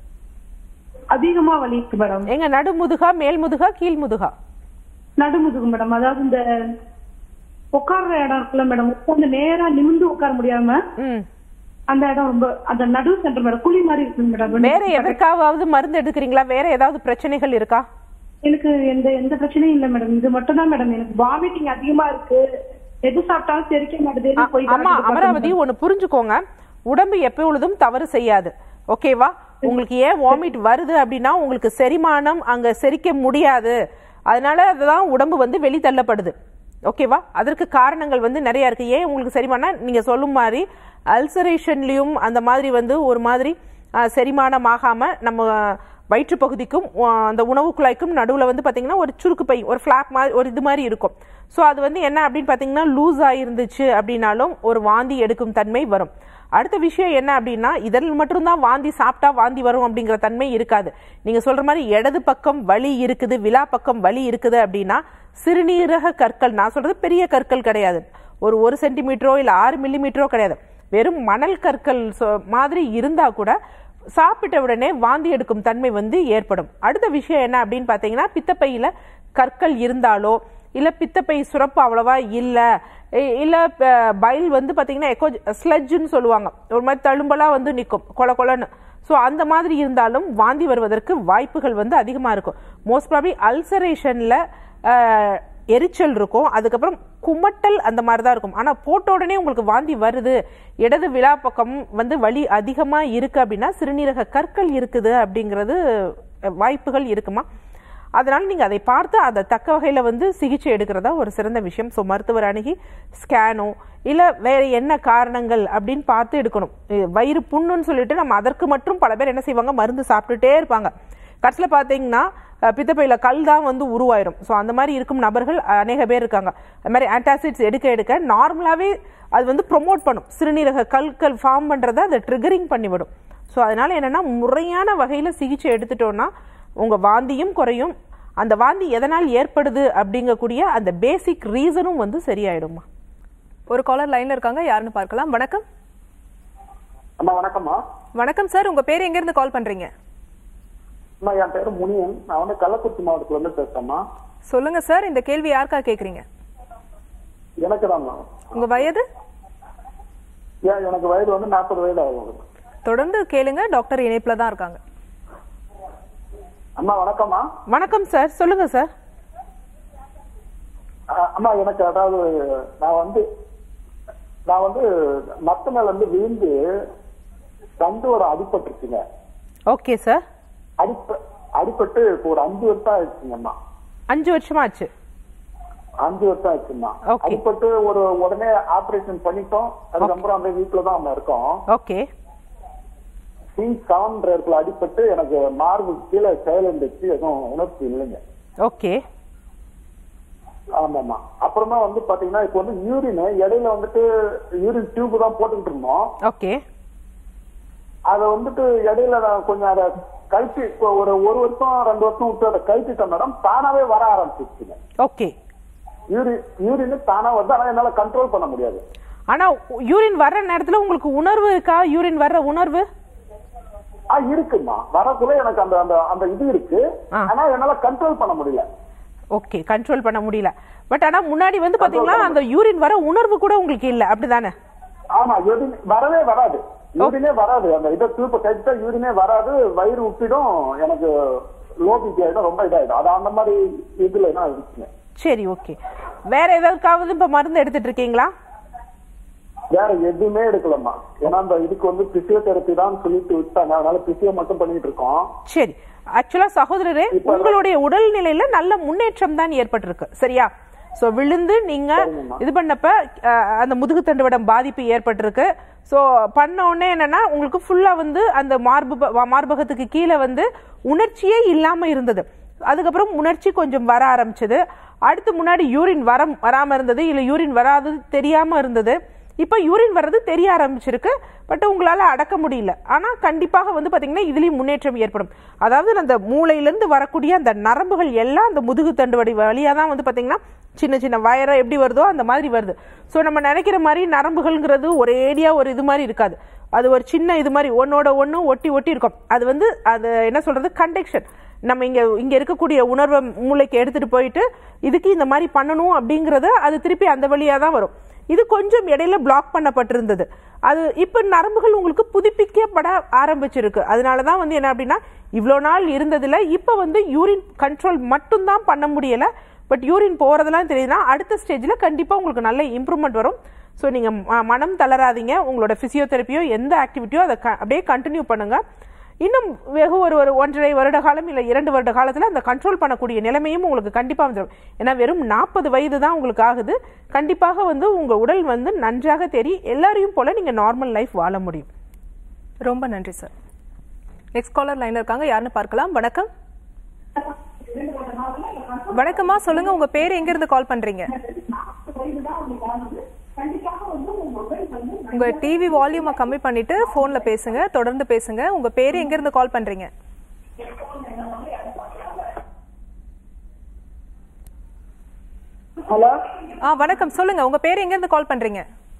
அதிகமா வலி இருக்கு மேடம் எங்க நடு முதுகா மேல் முதுகா கீழ் முதுகா நடுமுதுகு மேடம் அதாவது இந்த உட்கார்ற இடம் இருக்குல்ல மேடம் உட்கார்ந்து நேரா நிமிந்து உட்கார முடியாம ம் அந்த இடம் ரொம்ப அந்த நடு சென்டர் மேடம் குழி மாதிரி இருக்கு மேடம் வேற எதற்காவது மருந்து எடுக்கிறீங்களா வேற ஏதாவது பிரச்சனைகள் இருக்கா எனக்கு எந்த எந்த பிரச்சனையும் இல்ல மேடம் இது மட்டும் தான் மேடம் எனக்கு வாமிட்டிங் அதிகமா இருக்கு எது சாப்பிட்டாலும் செரிக்க மாட்டேது போய் ஆமா doctor க்கு அமராவதி ஒண்ணு புரிஞ்சுக்கோங்க உடம்பு எப்பொழுதும் தவறு செய்யாது ஓகேவா உங்களுக்கு ஏன் வாமிட் வருது அப்படின்னா உங்களுக்கு செரிமானம் அங்க செரிக்க முடியாது அதனால அதுதான் உடம்பு வந்து வெளித்தள்ளப்படுது ஓகேவா அதற்கு காரணங்கள் வந்து நிறைய இருக்கு ஏன் உங்களுக்கு செரிமானம் நீங்க சொல்லும் மாதிரி அல்சரேஷன்லயும் அந்த மாதிரி வந்து ஒரு மாதிரி அஹ், செரிமானம் ஆகாம நம்ம வயிற்று பகுதிக்கும் அஹ், அந்த உணவு குழாய்க்கும் நடுவில் வந்து பார்த்தீங்கன்னா ஒரு சுருக்கு பை ஒரு ஃப்ளாப் மாதிரி ஒரு இது மாதிரி இருக்கும் ஸோ அது வந்து என்ன அப்படின்னு பார்த்தீங்கன்னா லூஸ் ஆயிருந்துச்சு அப்படின்னாலும் ஒரு வாந்தி எடுக்கும் தன்மை வரும் அடுத்த விஷயம் என்ன அப்படின்னா இதில் மட்டும்தான் வாந்தி சாப்பிட்டா வாந்தி வரும் அப்படிங்கிற தன்மை இருக்காது நீங்க சொல்ற மாதிரி இடது பக்கம் வலி இருக்குது விழா பக்கம் வலி இருக்குது அப்படின்னா சிறுநீரக கற்கள் நான் சொல்றது பெரிய கற்கள் கிடையாது ஒரு ஒரு சென்டிமீட்டரோ இல்லை ஆறு மில்லிமீட்டரோ கிடையாது வெறும் மணல் கற்கள் சொ- மாதிரி இருந்தா கூட சாப்பிட்ட உடனே வாந்தி எடுக்கும் தன்மை வந்து ஏற்படும் அடுத்த விஷயம் என்ன அப்படின்னு பார்த்தீங்கன்னா பித்தப்பையில கற்கள் இருந்தாலோ இல்ல பித்தப்பை சுரப்பு அவ்வளவா இல்ல இ- இல்ல ப- பைல் வந்து பாத்தீங்கன்னா எக்கோ ஸ்லட்ஜ்னு சொல்லுவாங்க ஒரு மாதிரி தழும்பலா வந்து நிற்கும் கொல கொலன்னு ஸோ அந்த மாதிரி இருந்தாலும் வாந்தி வருவதற்கு வாய்ப்புகள் வந்து அதிகமா இருக்கும் மோஸ்ட் ப்ராபி அல்சரேஷன்ல எரிச்சல் இருக்கும் அதுக்கப்புறம் குமட்டல் அந்த மாதிரி தான் இருக்கும் ஆனா போட்ட உடனே உங்களுக்கு வாந்தி வருது இடது விழா பக்கம் வந்து வலி அதிகமா இருக்கு அப்படின்னா சிறுநீரக கற்கள் இருக்குது அப்படிங்கிறது அஹ், வாய்ப்புகள் இருக்குமா அதனால நீங்க அதை பார்த்து அதை தக்க வகையில வந்து சிகிச்சை எடுக்கிறதா ஒரு சிறந்த விஷயம் ஸோ மருத்துவர் அணுகி ஸ்கேனோ இல்ல வேற என்ன காரணங்கள் அப்படின்னு பார்த்து எடுக்கணும் இ- வயிறு புண்ணுன்னு சொல்லிட்டு நம்ம அதற்கு மட்டும் பல பேர் என்ன செய்வாங்க மருந்து சாப்பிட்டுட்டே இருப்பாங்க கடைசியில் பார்த்தீங்கன்னா அஹ், பித்தப்பையில கல் தான் வந்து உருவாயிரும் ஸோ அந்த மாதிரி இருக்கும் நபர்கள் அநேக பேர் இருக்காங்க அது மாதிரி ஆன்டாசிட்ஸ் எடுக்க எடுக்க நார்மலாகவே அது வந்து ப்ரொமோட் பண்ணும் சிறுநீரக கல்கள் ஃபார்ம் பண்ணுறதை அதை ட்ரிகரிங் பண்ணிவிடும் ஸோ அதனால என்னன்னா முறையான வகையில் சிகிச்சை எடுத்துட்டோம்னா உங்க வாந்தியும் குறையும் அந்த வாந்தி எதனால் ஏற்படுது அப்படிங்கக்கூடிய அந்த பேசிக் ரீசனும் வந்து சரியாயிடுமா ஒரு காலர் லைன்ல இருக்காங்க யாருன்னு பார்க்கலாம் வணக்கம் அம்மா வணக்கம்மா வணக்கம் சார் உங்க பேர் எங்க இருந்து கால் பண்றீங்க அம்மா என் பேரு முனியன் நான் வந்து கள்ளக்குறிச்சி மாவட்டத்துல இருந்து பேசுறேம்மா சொல்லுங்க சார் இந்த கேள்வி யாருக்கா கேக்குறீங்க எனக்கு தான்மா உங்க வயது ஏன் எனக்கு வயது வந்து நாற்பது வயது ஆகும் தொடர்ந்து கேளுங்க டாக்டர் இணைப்புல தான் இருக்காங்க அம்மா வணக்கம்மா வணக்கம் சார் சொல்லுங்க சார் அஹ் அம்மா எனக்கு அதாவது நான் வந்து நான் வந்து மத்த மேல இருந்து விழுந்து தண்டோட அடிபட்டுருச்சுங்க ஓகே சார் அடிப்ப அடிபட்டு இப்போ ஒரு அஞ்சு வருஷம் ஆயிடுச்சுங்கம்மா அஞ்சு வருஷமா ஆச்சு அஞ்சு வருஷம் ஆச்சும்மா Okay. அடிபட்டு ஒரு உடனே ஆபரேஷன் பண்ணிட்டோம் அதுக்கப்புறம் அந்த வீட்டுல தான் நம்ம இருக்கோம் ஓகே சிங் செவன் இடத்துல அடிபட்டு எனக்கு மார்பு கீழே செயல் இருந்துச்சு எதுவும் உணர்ச்சி இல்லைங்க ஓகே ஆமாமா அப்புறமா வந்து பாத்தீங்கன்னா இப்போ வந்து யூரின் இடையில வந்துட்டு யூரின் டியூப் தான் போட்டுக்கிட்டு இருந்தோம் ஓகே அதை வந்துட்டு இடையில நான் கொஞ்சம் அதை கழிச்சு இப்போ ஒரு ஒரு வருஷம் ரெண்டு வருஷம் விட்டு அதை கழிச்சுட்டேன் மேடம் தானாவே வர ஆரம்பிச்சிருச்சுங்க ஓகே யூரின் யூரின் தானா வந்து ஆனா என்னால கண்ட்ரோல் பண்ண முடியாது ஆனா யூரின் வர்ற நேரத்துல உங்களுக்கு உணர்வு இருக்கா யூரின் வர்ற உணர்வு ஆ இருக்குமா வரக்குள்ள எனக்கு அந்த அந்த அந்த இது இருக்கு ஆ. ஆனா என்னால கண்ட்ரோல் பண்ண முடியல ஓகே கண்ட்ரோல் பண்ண முடியல பட் ஆனா முன்னாடி வந்து பாத்தீங்களா அந்த யூரின் வர உணர்வு கூட உங்களுக்கு இல்ல அப்படிதானே ஆமா யூரின் வரவே வராது யூரினே வராது அந்த இதை தூப்ப கழிச்சா யூரினே வராது வயிறு உப்பிடும் எனக்கு லோ பிபி ஆயிடும் ரொம்ப இதாயிடும் அது அந்த மாதிரி இதுல தான் இருக்குங்க சரி ஓகே வேற எதற்காவது இப்ப மருந்து எடுத்துட்டு இருக்கீங்களா வேற எதுவுமே எடுக்கலம்மா ஏன்னா அந்த இதுக்கு வந்து பிசியோதெரப்பி தான் சொல்லிட்டு விட்டாங்க அதனால பிசியோ மட்டும் பண்ணிட்டு இருக்கோம் சரி ஆக்சுவலா சகோதரரே உங்களுடைய உடல்நிலையில நல்ல முன்னேற்றம் தான் ஏற்பட்டிருக்கு சரியா சோ விழுந்து நீங்க இது பண்ணப்ப அஹ், அந்த முதுகு தண்டுவடம் பாதிப்பு ஏற்பட்டிருக்கு சோ பண்ண உடனே என்னன்னா உங்களுக்கு ஃபுல்லா வந்து அந்த மார்பு ப- மார்பகத்துக்கு கீழே வந்து உணர்ச்சியே இல்லாம இருந்தது அதுக்கப்புறம் உணர்ச்சி கொஞ்சம் வர ஆரம்பிச்சது அடுத்து முன்னாடி யூரின் வர வராம இருந்தது இல்ல யூரின் வராதது தெரியாம இருந்தது இப்ப யூரின் வர்றது தெரிய ஆரம்பிச்சிருக்கு பட் உங்களால அடக்க முடியல ஆனா கண்டிப்பாக வந்து பாத்தீங்கன்னா இதுலயும் முன்னேற்றம் ஏற்படும் அதாவது அந்த மூளையிலிருந்து வரக்கூடிய அந்த நரம்புகள் எல்லாம் அந்த முதுகு தண்டுவடி வழியா தான் வந்து பாத்தீங்கன்னா சின்ன சின்ன வயரம் எப்படி வருதோ அந்த மாதிரி வருது ஸோ நம்ம நினைக்கிற மாதிரி நரம்புகள்ங்கிறது ஒரேடியா ஒரு இது மாதிரி இருக்காது அது ஒரு சின்ன இது மாதிரி ஒன்னோட ஒன்று ஒட்டி ஒட்டி இருக்கும் அது வந்து அது என்ன சொல்றது கண்டெக்ஷன் நம்ம இங்க இங்க இருக்கக்கூடிய உணர்வை மூளைக்கு எடுத்துட்டு போயிட்டு இதுக்கு இந்த மாதிரி பண்ணணும் அப்படிங்கறது அது திருப்பி அந்த வழியா தான் வரும் இது கொஞ்சம் இடையில பிளாக் பண்ணப்பட்டிருந்தது அது இப்ப நரம்புகள் உங்களுக்கு புதுப்பிக்கப்பட ஆரம்பிச்சிருக்கு அதனால தான் வந்து என்ன அப்படின்னா இவ்வளோ நாள் இருந்ததுல இப்ப வந்து யூரின் கண்ட்ரோல் மட்டும்தான் பண்ண முடியல பட் யூரின் போறதெல்லாம் தெரியுதுன்னா அடுத்த ஸ்டேஜ்ல கண்டிப்பா உங்களுக்கு நல்ல இம்ப்ரூவ்மெண்ட் வரும் ஸோ நீங்க ம- மனம் தளராதீங்க உங்களோட பிசியோதெரப்பியோ எந்த ஆக்டிவிட்டியோ அதை க- அப்படியே கண்டினியூ பண்ணுங்க இன்னும் வெகு ஒரு ஒரு ஒன்றரை வருட காலம் இல்லை இரண்டு வருட காலத்தில் அந்த கண்ட்ரோல் பண்ணக்கூடிய நிலைமையும் உங்களுக்கு கண்டிப்பாக வந்துடும் ஏன்னா வெறும் நாற்பது வயது தான் உங்களுக்கு ஆகுது கண்டிப்பாக வந்து உங்கள் உடல் வந்து நன்றாக தெரி எல்லாரையும் போல நீங்கள் நார்மல் லைஃப் வாழ முடியும் ரொம்ப நன்றி சார் நெக்ஸ்ட் காலர் லைன்ல இருக்காங்க யாருன்னு பார்க்கலாம் வணக்கம் வணக்கம்மா சொல்லுங்க உங்க பேர் எங்க இருந்து கால் பண்றீங்க உங்க டிவி வால்யூமை கம்மி பண்ணிட்டு போன்ல பேசுங்க தொடர்ந்து பேசுங்க உங்க பேர் எங்க இருந்து கால் பண்றீங்க ஹலோ ஆ வணக்கம் சொல்லுங்க உங்க பேர் எங்க இருந்து கால் பண்றீங்க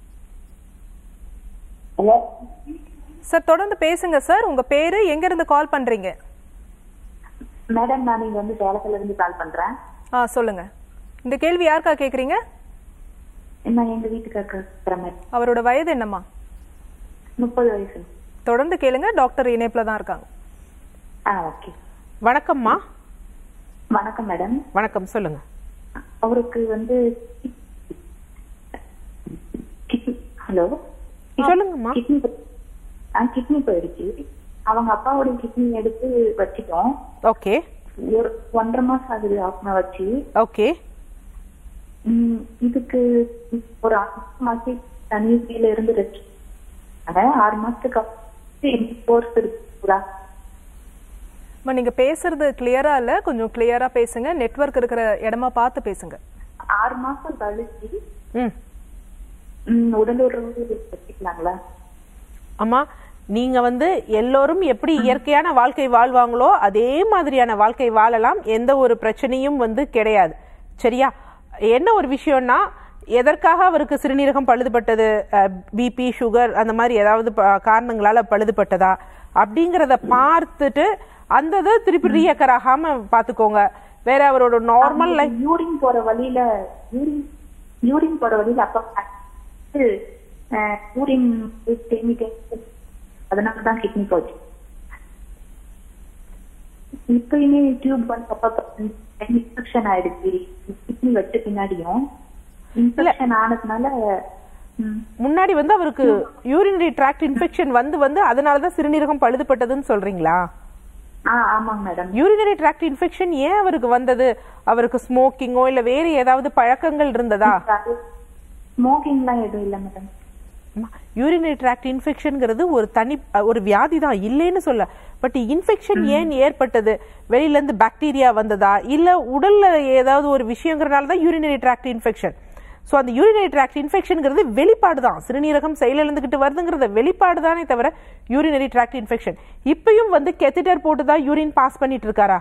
ஹலோ சார் தொடர்ந்து பேசுங்க சார் உங்க பேரு எங்க இருந்து கால் பண்றீங்க மேடம் நான் இங்க வந்து சேலத்துல இருந்து கால் பண்றேன் ஆ சொல்லுங்க இந்த கேள்வி யாருக்கா கேக்குறீங்க நான் எங்க வீட்டுக்கு பிரமர் அவரோட வயது என்னம்மா முப்பது வயசு தொடர்ந்து கேளுங்க டாக்டர் இணைப்புல தான் இருக்காங்க ஆ ஓகே வணக்கம்மா வணக்கம் மேடம் வணக்கம் சொல்லுங்க அவருக்கு வந்து ஹலோ சொல்லுங்கம்மா கிட்னி கிட்னி போயிடுச்சு அவங்க அப்பாவோட கிட்னி எடுத்து வச்சிட்டோம் ஓகே ஒரு ஒன்றரை மாசம் ஆகுது ஆப்னா வச்சு ஓகே ம், இதுக்கு ஒரு ஆறு மாசம் தனியில இருந்து ரெஸ்ட் அதான் ஆறு மாசத்துக்கு அப்புறம் கோர்ஸ் இருக்குங்களா அம்மா நீங்க பேசுறது கிளியரா இல்ல கொஞ்சம் கிளியரா பேசுங்க நெட்வொர்க் இருக்கிற இடமா பார்த்து பேசுங்க ஆறு மாசம் கழிச்சு ம் ம், உடல் உறவு வச்சுக்கலாங்களா அம்மா நீங்க வந்து எல்லோரும் எப்படி இயற்கையான வாழ்க்கை வாழ்வாங்களோ அதே மாதிரியான வாழ்க்கை வாழலாம் எந்த ஒரு பிரச்சனையும் வந்து கிடையாது சரியா என்ன ஒரு விஷயம்னா எதற்காக அவருக்கு சிறுநீரகம் பழுதுபட்டது பிபி சுகர் அந்த மாதிரி ஏதாவது ப- காரணங்களால பழுதுபட்டதா அப்படிங்கறத பார்த்துட்டு அந்த இது திருப்பி ரீயக்கர் ஆகாம பாத்துக்கோங்க வேற அவரோட நார்மல் லைஃப் யூரின் போற வழியில யூரின் யூரின் போற வழியில அப்ப யூரின் தேங்கிட்டே அதனாலதான் கிட்னி போச்சு இப்பயுமே டியூப் வந்து அப்ப இன்ஃபெக்ஷன் ஆயிடுச்சு கிட்னி வச்ச பின்னாடியும் இன்ஃபெக்ஷன் ஆனதுனால ம், முன்னாடி வந்து அவருக்கு யூரினரி ட்ராக்ட் இன்ஃபெக்ஷன் வந்து வந்து அதனாலதான் சிறுநீரகம் பழுதுபட்டதுன்னு சொல்றீங்களா ஆ ஆமாங்க மேடம் யூரினரி ட்ராக்ட் இன்ஃபெக்ஷன் ஏன் அவருக்கு வந்தது அவருக்கு ஸ்மோக்கிங்கோ இல்ல வேற ஏதாவது பழக்கங்கள் இருந்ததா ஸ்மோக்கிங்லாம் எதுவும் இல்ல மேடம் யூரினரி ட்ராக்ட் இன்ஃபெக்ஷன்ங்கிறது ஒரு தனி ஒரு வியாதி தான் இல்லைன்னு சொல்ல பட் இன்ஃபெக்ஷன் ஏன் ஏற்பட்டது வெளியில இருந்து பாக்டீரியா வந்ததா இல்ல உடல்ல ஏதாவது ஒரு விஷயங்கிறனால தான் யூரினரி ட்ராக்ட் இன்ஃபெக்ஷன் ஸோ அந்த யூரினரி ட்ராக்ட் இன்ஃபெக்ஷன்ங்கிறது வெளிப்பாடு தான் சிறுநீரகம் செயலிழந்துகிட்டு வருதுங்கிறத வெளிப்பாடு தானே தவிர யூரினரி ட்ராக்ட் இன்ஃபெக்ஷன் இப்பயும் வந்து கெத்திட்டர் போட்டு தான் யூரின் பாஸ் பண்ணிட்டு இருக்காரா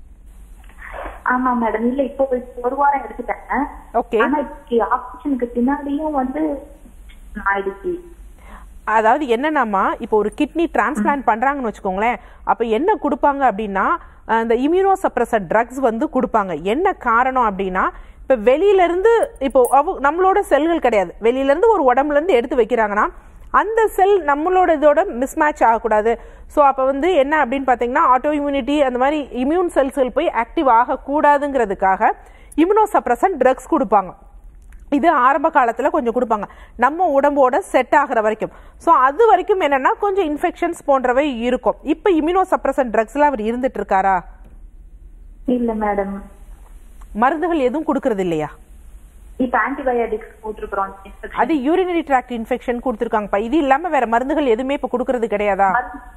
ஆமா மேடம் இல்ல இப்போ ஒரு வாரம் எடுத்துட்டேன் ஓகே ஆனா இப்ப ஆபரேஷனுக்கு பின்னாடியும் வந்து ஆயிடுச்சு அதாவது என்னன்னாமா இப்போ ஒரு கிட்னி டிரான்ஸ்பிளான்ட் பண்றாங்கன்னு வச்சுக்கோங்களேன் அப்ப என்ன கொடுப்பாங்க அப்படின்னா அந்த இம்யூனோ சப்ரஸர் ட்ரக்ஸ் வந்து கொடுப்பாங்க என்ன காரணம் அப்படின்னா இப்ப வெளியில இருந்து இப்போ அவ நம்மளோட செல்கள் கிடையாது வெளியில இருந்து ஒரு உடம்புல இருந்து எடுத்து வைக்கிறாங்கன்னா அந்த செல் நம்மளோட இதோட மிஸ்மேட்ச் ஆகக்கூடாது ஸோ அப்போ வந்து என்ன அப்படின்னு பார்த்தீங்கன்னா ஆட்டோ இம்யூனிட்டி அந்த மாதிரி இம்யூன் செல்ஸ்கள் போய் ஆக்டிவ் ஆகக்கூடாதுங்கிறதுக்காக இம்யூனோ சப்ரசன் ட்ரக்ஸ் கொடுப்பாங்க இது ஆரம்ப காலத்துல கொஞ்சம் கொடுப்பாங்க நம்ம உடம்போட செட் ஆகுற வரைக்கும் ஸோ அது வரைக்கும் என்னன்னா கொஞ்சம் இன்ஃபெக்ஷன்ஸ் போன்றவை இருக்கும் இப்போ இம்யூனோ சப்ரசன் ட்ரக்ஸ்ல அவர் இருந்துட்டு இருக்காரா இல்ல மேடம் மருந்துகள் எதுவும் கொடுக்கறது இல்லையா இப்ப ஆன்டிபயோட்டிக்ஸ் போட்டிருக்கிறோம் infection. அது யூரினரி ட்ராக்ட் இன்ஃபெக்ஷன் கொடுத்துருக்காங்கப்பா இது இல்லாம வேற மருந்துகள் எதுவுமே இப்ப கொடுக்கறது கிடையாதா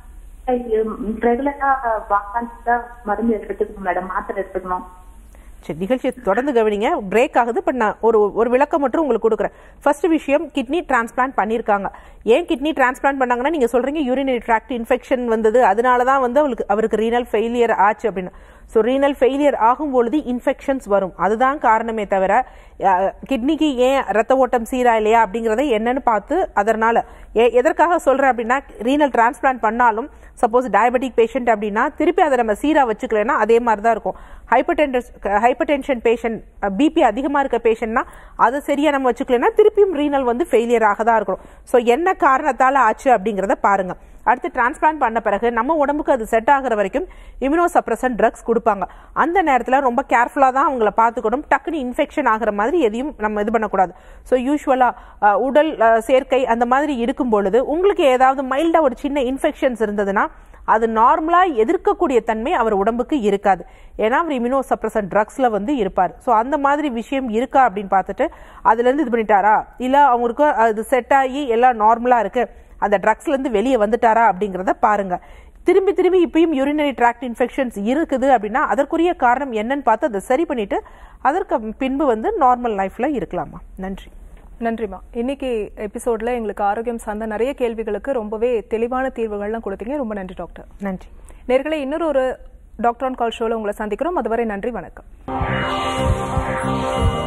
ரெகுலரா வாக்கான்ஸ்ல மருந்து எடுத்துக்கணும் மேடம் மாத்திரை எடுத்துக்கணும் சரி நிகழ்ச்சியை தொடர்ந்து கவனிங்க பிரேக் ஆகுது பட் நான் ஒரு ஒரு விளக்கம் மட்டும் உங்களுக்கு கொடுக்குறேன் ஃபர்ஸ்ட் விஷயம் கிட்னி டிரான்ஸ்பிளான்ட் பண்ணியிருக்காங்க ஏன் கிட்னி டிரான்ஸ்பிளான்ட் பண்ணாங்கன்னா நீங்க சொல்றீங்க யூரினரி ட்ராக்ட் இன்ஃபெக்ஷன் வந்தது அதனால தான் வந்து அவருக்கு அவருக்கு ரீனல் ஃபெயிலியர் ஆச்சு அப்படின்னு ஸோ ரீனல் ஃபெயிலியர் ஆகும் பொழுது இன்ஃபெக்ஷன்ஸ் வரும் அதுதான் காரணமே தவிர கிட்னிக்கு ஏன் ரத்த ஓட்டம் சீரா இல்லையா அப்படிங்கறத என்னன்னு பார்த்து அதனால எ- எதற்காக சொல்றேன் அப்படின்னா ரீனல் டிரான்ஸ்பிளான்ட் பண்ணாலும் சப்போஸ் டயபெட்டிக் பேஷண்ட் அப்படின்னா திருப்பி அதை நம்ம சீரா வச்சுக்கலன்னா அதே மாதிரி தான் இருக்கும் hyper hypertension patient BP அதிகமா இருக்க பேஷண்ட்னா அதை சரியா நம்ம வச்சுக்கலன்னா திருப்பியும் ரீனல் வந்து ஃபெயிலியர் ஆக தான் இருக்கும் ஸோ என்ன காரணத்தால ஆச்சு அப்படிங்கறத பாருங்க அடுத்து டிரான்ஸ்பிளான்ட் பண்ண பிறகு நம்ம உடம்புக்கு அது செட் ஆகுற வரைக்கும் இம்யூனோ சப்ரசன் ட்ரக்ஸ் கொடுப்பாங்க அந்த நேரத்தில் ரொம்ப கேர்ஃபுல்லாக தான் அவங்கள பார்த்துக்கணும் டக்குனு இன்ஃபெக்ஷன் ஆகுற மாதிரி எதையும் நம்ம இது பண்ணக்கூடாது ஸோ யூஸ்வலாக உடல் அஹ், சேர்க்கை அந்த மாதிரி இருக்கும் பொழுது உங்களுக்கு ஏதாவது மைல்டாக ஒரு சின்ன இன்ஃபெக்ஷன்ஸ் இருந்ததுன்னா அது நார்மலாக எதிர்க்கக்கூடிய தன்மை அவர் உடம்புக்கு இருக்காது ஏன்னா அவர் இம்யூனோ சப்ரசன் ட்ரக்ஸ்ல வந்து இருப்பார் ஸோ அந்த மாதிரி விஷயம் இருக்கா அப்படின்னு பார்த்துட்டு அதுலேருந்து இது பண்ணிட்டாரா இல்லை அவங்களுக்கு அது செட் ஆகி எல்லாம் நார்மலாக இருக்கு அந்த ட்ரக்ஸ்ல இருந்து வெளியே வந்துட்டாரா அப்படிங்கறத பாருங்க திரும்பி திரும்பி இப்பயும் யூரினரி ட்ராக்ட் இன்ஃபெக்ஷன்ஸ் இருக்குது அப்படின்னா அதற்குரிய காரணம் என்னன்னு பார்த்து அதை சரி பண்ணிட்டு அதற்கு பின்பு வந்து நார்மல் லைஃப்ல இருக்கலாமா நன்றி நன்றிம்மா இன்னைக்கு எபிசோட்ல எங்களுக்கு ஆரோக்கியம் சார்ந்த நிறைய கேள்விகளுக்கு ரொம்பவே தெளிவான தீர்வுகள்லாம் கொடுத்தீங்க ரொம்ப நன்றி டாக்டர் நன்றி நேர்களே இன்னொரு ஒரு டாக்டர் ஆன் கால் ஷோல உங்களை சந்திக்கிறோம் அதுவரை நன்றி வணக்கம்